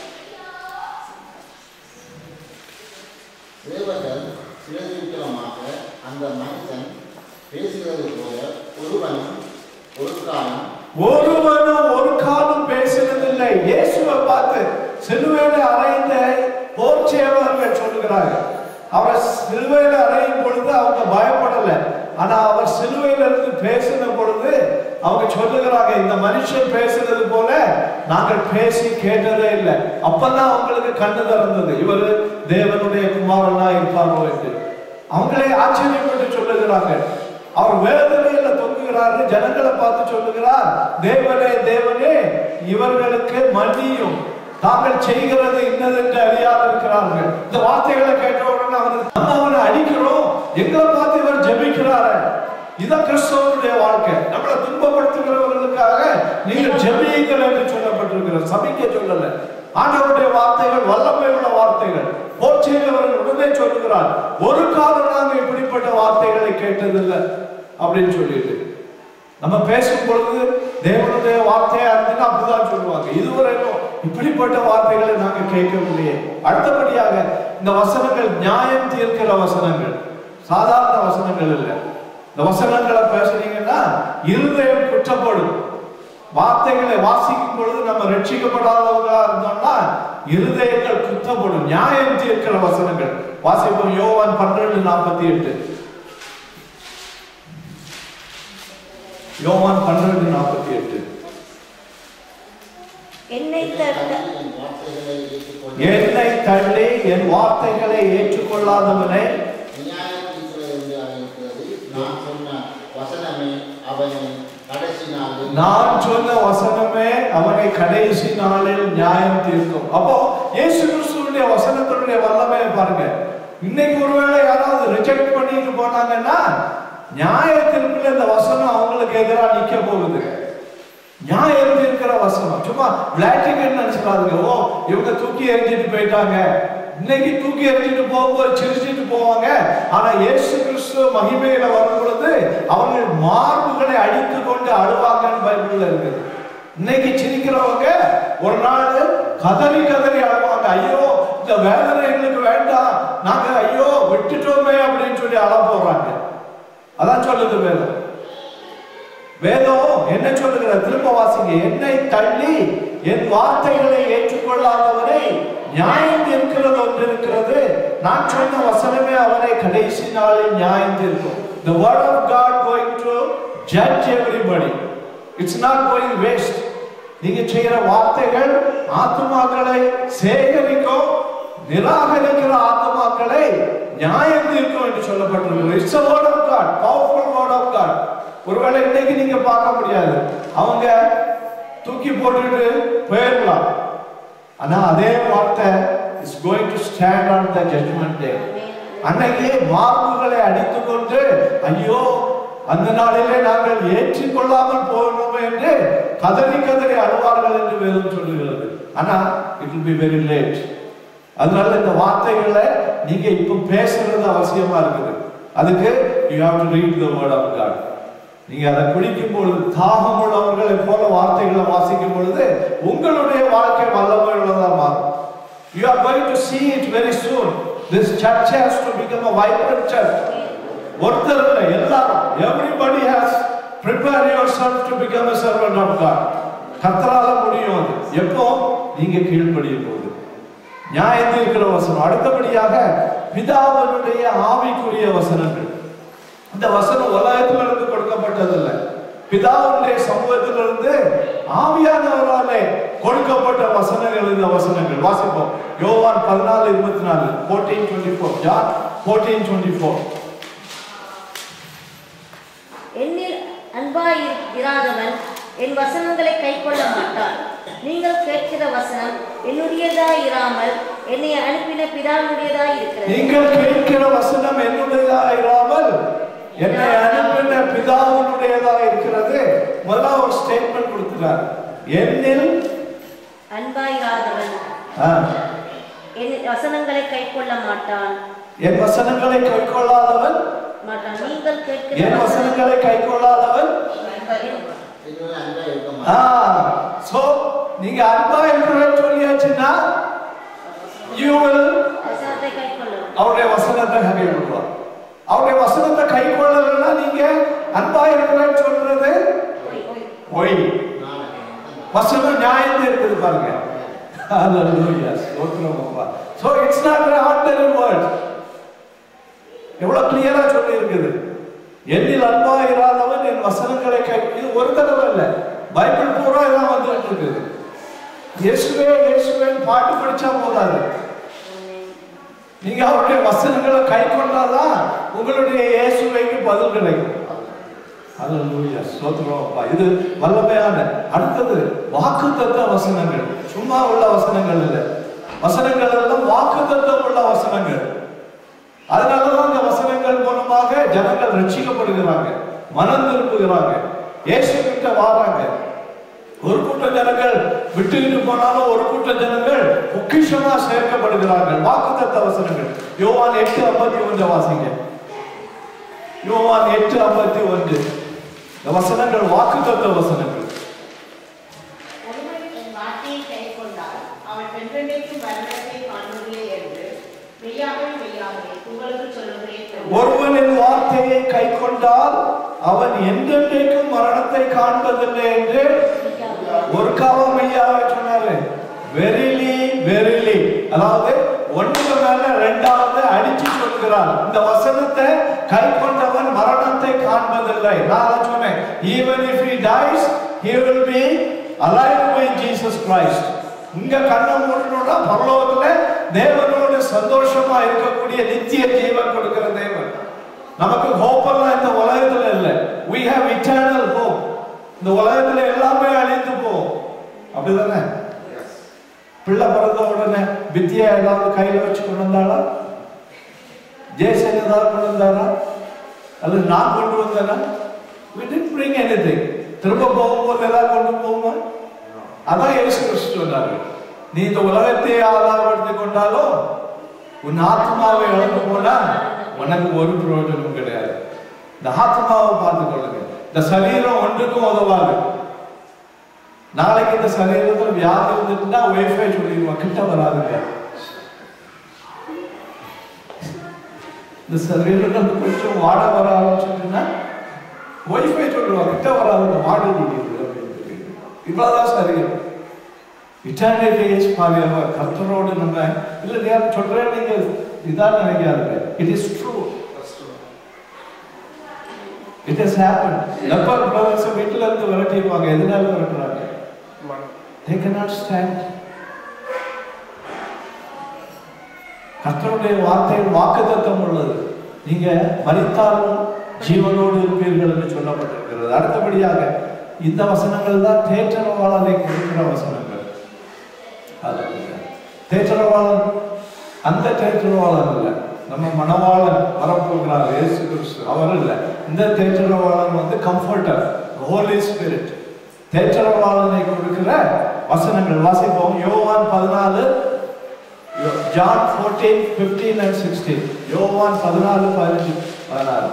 தேவர்கள் பிரதியுத்தரமாக அந்த மனுஷன் பேசுகிறது போல ஒருவனும் ஒரு காலம் ஒருவனும் ஒரு காலம் பேசினதில்லை இயேசுவை பார்த்து சிலுவையில அறைந்த போர் சேவகர்கள் சொல்லுகிறார்கள் அவரை சிலுவையில அறையும் பொழுது அவங்க பயப்படல ஆனா அவர் சிலுவையில இருந்து பேசின பொழுது அவங்க சொல்லுகிறாங்க இந்த மனுஷன் பேசுனது போல நாங்கள் பேசி கேட்டதே இல்லை அப்பதான் அவங்களுக்கு கண்ணு திறந்தது இவர் தேவனுடைய குமாரனா இருப்பாரோ என்று அவங்களே ஆச்சரியப்பட்டு சொல்லுகிறாங்க அவர் வேதனையில தொங்குகிறாரு ஜனங்களை பார்த்து சொல்லுகிறார் தேவனே தேவனே இவர்களுக்கு மன்னியும் தாங்கள் செய்கிறது இன்னதென்று அறியாது இருக்கிறார்கள் இந்த வார்த்தைகளை கேட்ட உடனே அவர் நம்ம அவனை அடிக்கிறோம் எங்களை பார்த்து இவர் ஜெபிக்கிறாரு இதான் கிறிஸ்தவனுடைய வாழ்க்கை நம்மளை துன்பப்படுத்துகிறவர்களுக்காக நீங்கள் ஜெபியுங்கள் என்று சொல்லப்பட்டிருக்கிற சபிக்க சொல்லல ஆண்டவருடைய வார்த்தைகள் வல்லமை உள்ள வார்த்தைகள் போச்செய்தவர்கள் உடனே சொல்லுகிறார் ஒரு காலம் நாங்கள் இப்படிப்பட்ட வார்த்தைகளை கேட்டதில்லை அப்படின்னு சொல்லிட்டு நம்ம பேசும் பொழுது தேவனுடைய வார்த்தையா இருந்துன்னா அப்படிதான் சொல்லுவாங்க இதுவரைக்கும் இப்படிப்பட்ட வார்த்தைகளை நாங்க கேட்கவில்லையே அடுத்தபடியாக இந்த வசனங்கள் நியாயம் தீர்க்கிற வசனங்கள் சாதாரண வசனங்கள் இல்லை இந்த வசனங்களை பேசுனீங்கன்னா இருதயம் குற்றப்படும் வார்த்தைகளை வாசிக்கும் பொழுது நம்ம ரட்சிக்கப்படாதவர்களா இருந்தோம்னா இருதயங்கள் குற்றப்படும் நியாயம் தீர்க்கிற வசனங்கள் வாசிப்போம் யோவான் பன்னிரண்டு நாற்பத்தி எட்டு யோவான் பன்னிரண்டு நாற்பத்தி எட்டு என்னை தட்ட என் வார்த்தைகளை ஏற்றுக்கொண்டு என்னை தள்ளி என் வார்த்தைகளை ஏற்றுக்கொள்ளாதவனை நியாய தீர்க்கிறது என்று அழைக்கிறது நான் சொன்ன வசனமே அவனை கடைசி நாளில் நான் சொன்ன வசனமே அவனை கடைசி நாளில் நியாயம் தீர்க்கும் அப்போ இயேசு கிறிஸ்துவுடைய வசனத்தினுடைய வல்லமையை பாருங்க இன்னைக்கு ஒருவேளை யாராவது ரிஜெக்ட் பண்ணிட்டு போனாங்கன்னா நியாய தீர்ப்புல இந்த வசனம் அவங்களுக்கு எதிராக நிக்க போகுது நியாயம் இருக்கிற வசனம் சும்மா விளையாட்டுக்கு நினைச்சுக்காதுங்க ஓ இவங்க தூக்கி எறிஞ்சிட்டு போயிட்டாங்க இன்னைக்கு தூக்கி எறிஞ்சிட்டு போகும்போது சிரிச்சிட்டு போவாங்க ஆனா இயேசு கிறிஸ்து மகிமையில வரும் பொழுது அவர்கள் மார்புகளை அடித்து கொண்டு அழுவாங்கன்னு பைபிள்ல இருக்குது இன்னைக்கு சிரிக்கிறவங்க ஒரு நாள் கதறி கதறி அழுவாங்க ஐயோ இந்த வேதனை எங்களுக்கு வேண்டாம் நாங்க ஐயோ விட்டுட்டோமே அப்படின்னு சொல்லி அழ போறாங்க அதான் சொல்லுது வேதம் வேதம் என்ன சொல்லுகிற திரும்ப வாசிங்க என்னை தள்ளி என் வார்த்தைகளை ஏற்றுக்கொள்ளாதவரை நியாயம் இருக்கிறது ஒன்று இருக்கிறது நான் சொன்ன வசனமே அவரை கடைசி நாளில் நியாயம் இருக்கும் the word of god going to judge everybody it's not going waste நீங்க செய்யற வார்த்தைகள் ஆத்துமாக்களை சேகரிக்கும் நிராகரிக்கிற ஆத்துமாக்களை நியாயம் தீர்க்கும் என்று சொல்லப்பட்டிருக்கிறது it's a word of god powerful word of god ஒருவேளை இன்னைக்கு நீங்க பார்க்க முடியாது அவங்க தூக்கி போட்டுட்டு போயிடலாம் ஆனா அதே வார்த்தை is going to stand on the judgement day அன்னைக்கு மார்புகளை அடித்துக் கொண்டு ஐயோ அந்த நாளிலே நாங்கள் ஏற்றுக்கொள்ளாமல் போகணும் என்று கதறி கதறி அழுவார்கள் என்று வேதம் சொல்லுகிறது ஆனா it will be very late அதனால இந்த வார்த்தைகளை நீங்க இப்ப பேசுறது அவசியமா இருக்குது அதுக்கு you have to read the word of God நீங்க அதை குடிக்கும் பொழுது தாகம் உள்ளவர்களை போல வார்த்தைகளை வாசிக்கும் பொழுது உங்களுடைய வாழ்க்கை வல்லமை உள்ளதா மாறும் you are going to see it very soon this church has to become a vibrant church ஒருத்தர் இல்லை எல்லாரும் everybody has prepare yourself to become a servant of God கர்த்தரால முடியும் அது எப்போ நீங்க கீழ்ப்படியும் போது நியாயம் இருக்கிற வசனம் அடுத்தபடியாக பிதாவனுடைய ஆவிக்குரிய வசனங்கள் இந்த வசனம் உலகத்துல இருந்து கொடுக்கப்பட்டதில்லை பிதாவுடைய சமூகத்திலிருந்து ஆவியானவராலே கொடுக்கப்பட்ட வசனங்கள் இந்த வசனங்கள் வாசிப்போம் யோவான் பதினாலு இருபத்தி நாலு fourteen twenty four John fourteen twenty four என்னில் அன்பாய் இராதவன் என் வசனங்களை கைக்கொள்ள மாட்டான் நீங்கள் கேட்கிற வசனம் என்னுடையதாய் இராமல் என்னை அனுப்பின பிதாவுடையதாய் இருக்கிறது நீங்கள் கேட்கிற வசனம் என்னுடையதா இராமல் என்னை அனுப்பின பிதாவுடையதா இருக்கிறது முதல்ல ஒரு ஸ்டேட்மெண்ட் கொடுத்துறார் என்னில் அன்பாய் இராதவன் ஆ, என் வசனங்களை கைக்கொள்ள மாட்டான் என் வசனங்களை கைக்கொள்ளாதவன் மாட்டான் நீங்கள் கேட்கிற என் வசனம் வசனங்களை கைக்கொள்ளாதவன் இன்னொரு அன்பா இருக்க ஆ மாட்டேன் சோ நீங்க அன்பா இருக்கிறேன்னு சொல்லியாச்சுன்னா you will வசனத்தை கைக்கொள்ளும் அவருடைய வசனத்தை கை கொள்வார் அவருடைய வசனத்தை கை கொள்ளலைன்னா நீங்க அன்பா இருக்கிறேன்னு சொல்றது பொய் வசனம் நியாயம் இருக்குது பாருங்க Hallelujah. ஸ்தோத்திரம் அப்பா. So it's not an ordinary word. எவ்வளவு கிளியரா சொல்லி இருக்குது என்னில் அன்பா இராதவன் என் வசனங்களை கை இது ஒரு தடவை இல்லை பைபிள் பூரா இதான் வந்துட்டு இருக்குது இயேசுவே இயேசுவேன்னு பாட்டு படிச்சா போதாது நீங்க அவருடைய வசனங்களை கை கொண்டாதான் உங்களுடைய இயேசுவைக்கு பதில் கிடைக்கும் அல்லேலூயா ஸ்தோத்திரம் அப்பா இது வல்லமையான அடுத்தது வாக்குத்தத்த வசனங்கள் சும்மா உள்ள வசனங்கள் இல்லை வசனங்கள் எல்லாம் வாக்குத்தத்தம் உள்ள வசனங்கள் அதனாலதான் இந்த வசனங்கள் மூலமாக ஜனங்கள் ரட்சிக்கப்படுகிறாங்க மனம் திரும்புகிறாங்க இயேசு கிட்ட வாராங்க ஒரு கூட்ட ஜனங்கள் விட்டுக்கிட்டு போனாலும் ஒரு கூட்ட ஜனங்கள் பொக்கிஷமா சேர்க்கப்படுகிறார்கள் வாக்குத்தத்த வசனங்கள் யோவான் எட்டு ஐம்பத்தி ஒன்று வாசிங்க யோவான் எட்டு ஐம்பத்தி ஒன்று இந்த வசனங்கள் வாக்குத்தத்த வசனங்கள் ஒருவன் என் வார்த்தையை கைக்கொண்டால் அவன் வென்றென்றைக்கும் மரணத்தை காண்பதில்லை என்று மெய்யாகவே மெய்யாகவே உங்களுக்கு சொல்லுகிறேன் ஒருவன் என் வார்த்தையை கை கொண்டால் அவன் என்றென்றைக்கும் மரணத்தை காண்பதில்லை என்று ஒரு காவம் ஐயாவை சொன்னாரு வெரிலி வெரிலி அதாவது ஒன்றுக்கு மேல ரெண்டாவது அடிச்சு சொல்கிறார் இந்த வசனத்தை கை கொண்டவன் மரணத்தை காண்பதில்லை நான் தான் சொன்னேன் even if he dies he will be alive with Jesus Christ இங்க கண்ணை மூடணும்னா பரலோகத்துல தேவனோடு சந்தோஷமா இருக்கக்கூடிய நித்திய ஜீவன் கொடுக்கிற தேவன் நமக்கு ஹோப் எல்லாம் இந்த உலகத்துல இல்ல we have eternal hope இந்த உலகத்துல எல்லாமே அழிந்து போகும் அப்படிதானே பிள்ளை பிறந்த உடனே வித்தியா ஏதாவது கையில வச்சு கொண்டு வந்தாளா ஜேசன் ஏதாவது கொண்டு வந்தாரா அல்லது நான் கொண்டு வந்தேனா we didn't bring anything திரும்ப போகும்போது ஏதாவது கொண்டு போகுமா அதான் இயேசு கிறிஸ்து சொன்னாரு நீ இந்த உலகத்தை ஆதாரப்படுத்தி கொண்டாலும் உன் ஆத்மாவை இழந்து போனா உனக்கு ஒரு பிரயோஜனமும் கிடையாது இந்த ஆத்மாவை பார்த்துக் கொள்ளுங்க இந்த சரீரம் ஒன்றுக்கும் உதவாது நாளைக்கு இந்த சரீரத்துல வியாதி இருந்துட்டுனா ஒய்ஃபை சொல்லிடுவான் கிட்ட வராதுங்க இந்த சரீரங்கள் கொஞ்சம் வாட வர ஆரம்பிச்சுட்டுன்னா ஒய்ஃபை சொல்லுவான் கிட்ட வராதுங்க வாட முடியுது அப்படின்னு சொல்லி இவ்வளவுதான் சரீரம் இட்டாலியன் ஏஜ் பாருங்க கர்த்தரோடு நம்ம இல்லை நான் சொல்றேன் நீங்க இதான் நினைக்காதுங்க it is true it is happen leper brothers வீட்டுல இருந்து விரட்டிடுவாங்க எதனால விரட்டுறாங்க they cannot stand கர்த்தருடைய வார்த்தையில் வாக்குத்தத்தம் உள்ளது நீங்க மரித்தாலும் ஜீவனோடு இருப்பீர்கள் என்று சொல்லப்பட்டிருக்கிறது அடுத்தபடியாக இந்த வசனங்கள் தான் தேற்றரவாளரை கொடுக்கிற வசனங்கள் Hallelujah. தேற்றரவாளன் அந்த தேற்றரவாளன் இல்லை நம்ம மணவாளன் வரப்போகிறார் இயேசு கிறிஸ்து அவர் இல்லை இந்த தேற்றரவாளன் வந்து கம்ஃபர்டர் ஹோலி ஸ்பிரிட் தேற்றரவாளனை கொடுக்கிற வசனங்கள் வாசிப்போம் யோவான் பதினாலு John fourteen fifteen and sixteen யோவான் பதினாலு பதினஞ்சு பதினாறு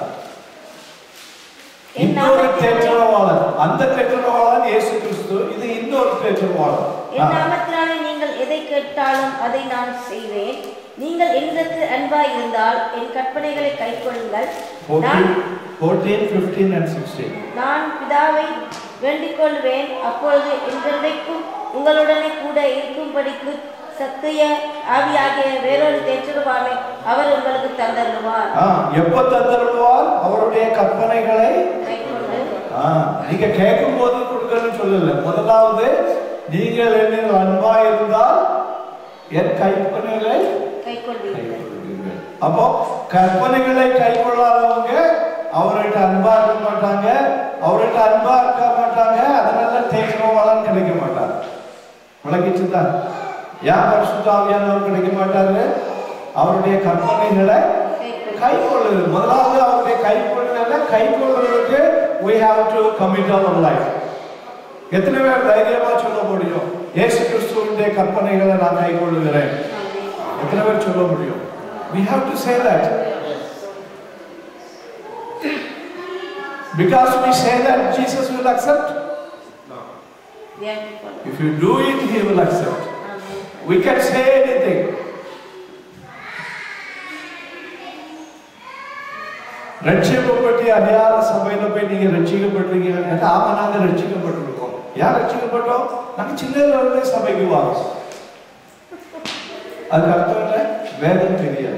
இன்னொரு தேற்றரவாளன் அந்த தேற்றரவாளன் இயேசு கிறிஸ்து இது இன்னொரு தேற்றரவாளன் என் நாமத்தினாலே நீங்கள் எதை கேட்டாலும் அதை நான் செய்வேன் நீங்கள் என்னிடத்தில் அன்பாய் இருந்தால் என் கற்பனைகளை கைக்கொள்ளுங்கள் நான் ஃபோர்டீன் ஃபிஃப்டீன் அண்ட் சிக்ஸ்டீன் நான் பிதாவை வேண்டிக் கொள்வேன் அப்பொழுது என்றென்றைக்கும் உங்களுடனே கூட இருக்கும்படிக்கு சத்திய ஆவியாகிய வேறொரு தேற்றவானை அவர் உங்களுக்கு தந்தருவார் ஆ எப்ப தந்தருவார் அவருடைய கற்பனைகளை கைக்கொண்டு ஆ, நீங்க கேட்கும் போது கொடுக்கணும்னு சொல்லல முதலாவது நீங்கள் என்னில் அன்பா இருந்தால் என் கற்பனைகளை கைக்கொள்வீர்கள் கைக்கொள்வீர்கள். அப்போ கற்பனைகளை கைக்கொள்ளாதவங்க அவர்கிட்ட அன்பா இருக்க மாட்டாங்க அவர்கிட்ட அன்பா இருக்க மாட்டாங்க அதனால தேக்கிறவாளன் கிடைக்க மாட்டார் விளங்கிச்சுதான் ஏன் பரிசுத்தாவியானவர் கிடைக்க மாட்டாரு அவருடைய கற்பனைகளை கை கொள்ளுது முதலாவது அவருடைய கை கொள்ளுதல கை கொள்வதற்கு we have to commit our life எத்தனை பேர் தைரியமா சொல்ல முடியும் இயேசு கிறிஸ்துவினுடைய கற்பனைகளை நான் கை கொள்ளுகிறேன் எத்தனை பேர் சொல்ல முடியும் we have to say that because we say that Jesus will accept வேண்டிக் கொள்ளுங்கள். if you do it he will accept we can say anything ரட்சிக்கப்பட்டு அடையாள சபையில போய் நீங்க ரட்சிக்கப்பட்டிருக்கீங்கன்னு கேட்டா ஆமா நாங்க ரட்சிக்கப்பட்டிருக்கோம் யார் ரட்சிக்கப்பட்டோம் நாங்க சின்னதுல இருந்தே சபைக்கு வரோம் அதுக்கு அர்த்தம் என்ன வேதம் தெரியாது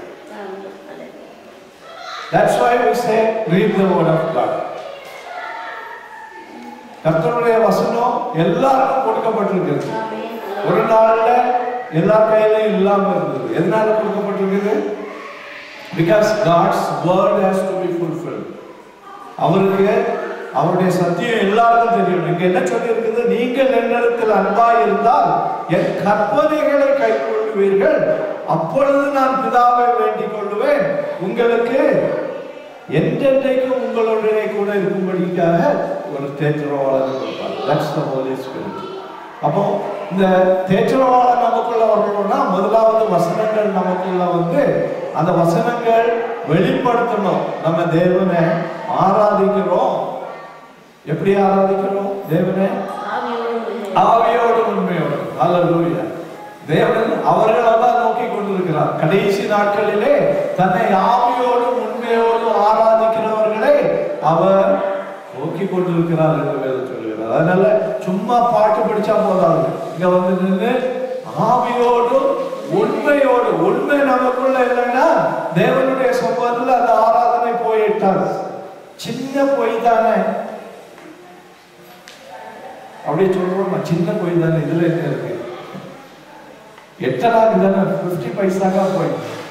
That's why we say read the word of God. கர்த்தருடைய வசனம் எல்லாருக்கும் கொடுக்கப்பட்டிருக்கிறது ஆமென். ஒரு நாள்ல எல்லா கையிலையும் இல்லாம இருந்தது எதனால கொடுக்கப்பட்டிருக்குது because God's word has to be fulfilled அவருக்கு அவருடைய சத்தியம் எல்லாருக்கும் தெரியும் இங்க என்ன சொல்லி இருக்குது நீங்கள் என்னிடத்தில் அன்பாய் இருந்தால் என் கற்பனைகளை கைக்கொள்வீர்கள் அப்பொழுது நான் பிதாவை வேண்டிக் கொள்ளுவேன் உங்களுக்கு என்றென்றைக்கும் உங்களுடனே கூட இருக்கும்படிக்காக ஒரு தேற்றவாளர் கொடுப்பார் தட்ஸ் த ஹோலி ஸ்பிரிட் அப்போ இந்த தேற்றவாளர் நமக்குள்ள வரணும்னா முதலாவது வசனங்கள் நமக்குள்ள வந்து அந்த வசனங்கள் வெளிப்படுத்தணும் நம்ம தேவனை ஆராதிக்கிறோம் எப்படி ஆராதிக்கிறோம் தேவனை ஆவியோடு உண்மை. ஆவியோடு உண்மையோடு அல்லூயா தேவன் அவர்களை தான் நோக்கி கொண்டிருக்கிறார் கடைசி நாட்களிலே தன்னை ஆவியோடும் உண்மையோடும் ஆராதிக்கிறவர்களை அவர் நோக்கி கொண்டிருக்கிறார் என்று வேதம் சொல்கிறார் அதனால சும்மா பாட்டு படிச்சா போதாது இங்க வந்து நின்று ஆவியோடும் உண்மையோடு உண்மை நமக்குள்ள இல்லைன்னா தேவனுடைய சமூகத்துல அந்த ஆராதனை போயிட்டாது சின்ன பொய் தானே அப்படியே சொல்றோம் சின்ன கோயில் தானே இதுல என்ன இருக்கு எட்டனாக்கு தானே பிப்டி பைசாக்கா போய்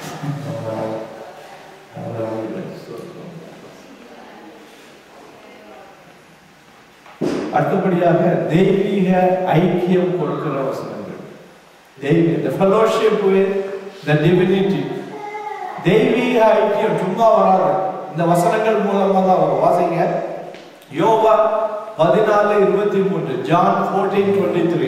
அடுத்தபடியாக தெய்வீக ஐக்கியம் கொடுக்கிற வசனங்கள் தெய்வீக the fellowship with the divinity தெய்வீக ஐக்கியம் சும்மா வராது இந்த வசனங்கள் மூலமா தான் வரும் வாசிங்க யோவா பதினாலு இருபத்தி மூன்று ஜான் ஃபோர்டீன் டுவெண்ட்டி த்ரீ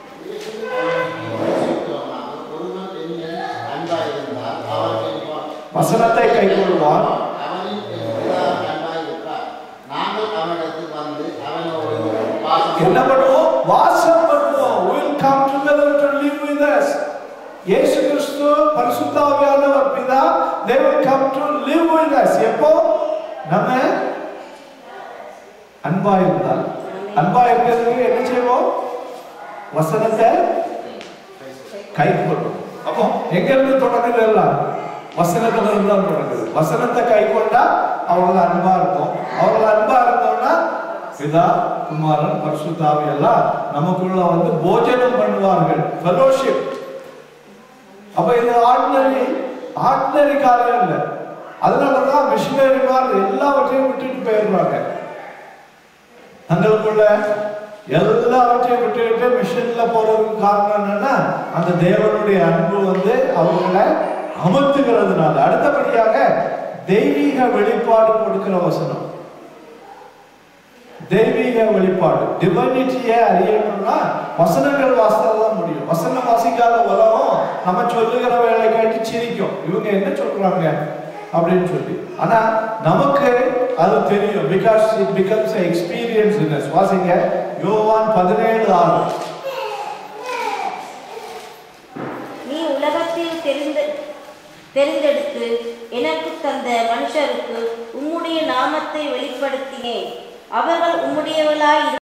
ஒருவன் என்னில் அன்பாயிருந்தால் அவர் என் வா- வசனத்தை கைக்கொள்வான் அவனின் பிதாவின் அன்பாய் இருக்கிறார் நாங்கள் அவனிடத்தில் வந்து அவனோடு வாசம் என்ன பண்ணுவோம் வாசம் பண்ணுவோம் will come together to live with us இயேசு கிறிஸ்து பரிசுத்தாவியானவர் பிதா they will come to live with us எப்போ நம்ம அன்பா இருந்தால் அன்பா இருக்கிறதுக்கு என்ன செய்வோம் வசனத்தை கை கொள்ளும் அப்போ எங்க இருந்து தொடங்குது எல்லாம் வசனத்துல இருந்து தான் தொடங்குது வசனத்தை கை கொண்டா அவங்கள அன்பா இருக்கும் அவங்கள அன்பா இருந்தோம்னா பிதா குமாரன் பரிசுத்தாவி எல்லாம் நமக்குள்ள வந்து போஜனம் பண்ணுவார்கள் ஃபெலோஷிப் அப்ப இது ஆர்டினரி ஆர்டினரி காரியம் இல்லை அதனாலதான் மிஷினரிமார் எல்லாவற்றையும் விட்டுட்டு போயிடுறாங்க தங்களுக்குள்ள எல்லாவற்றையும் விட்டுவிட்டு மிஷன்ல போறதுக்கு காரணம் என்னன்னா அந்த தேவனுடைய அன்பு வந்து அவங்கள அமர்த்துகிறதுனால அடுத்தபடியாக தெய்வீக வெளிப்பாடு கொடுக்கிற வசனம் தெய்வீக வெளிப்பாடு டிவைனிட்டியை அறியணும்னா வசனங்கள் வாசித்தா தான் முடியும் வசனம் வாசிக்காத உலகம் நம்ம சொல்லுகிற வேலை கேட்டு சிரிக்கும் இவங்க என்ன சொல்றாங்க அப்படின்னு சொல்லி ஆனா நமக்கு அது தெரியும் because it becomes experience in வாசிங்க யோவான் பதினேழு ஆறு நீ உலகத்தில் தெரிந்து தெரிந்தெடுத்து எனக்கு தந்த மனுஷருக்கு உம்முடைய நாமத்தை வெளிப்படுத்தினேன் அவர்கள் உம்முடையவளாய்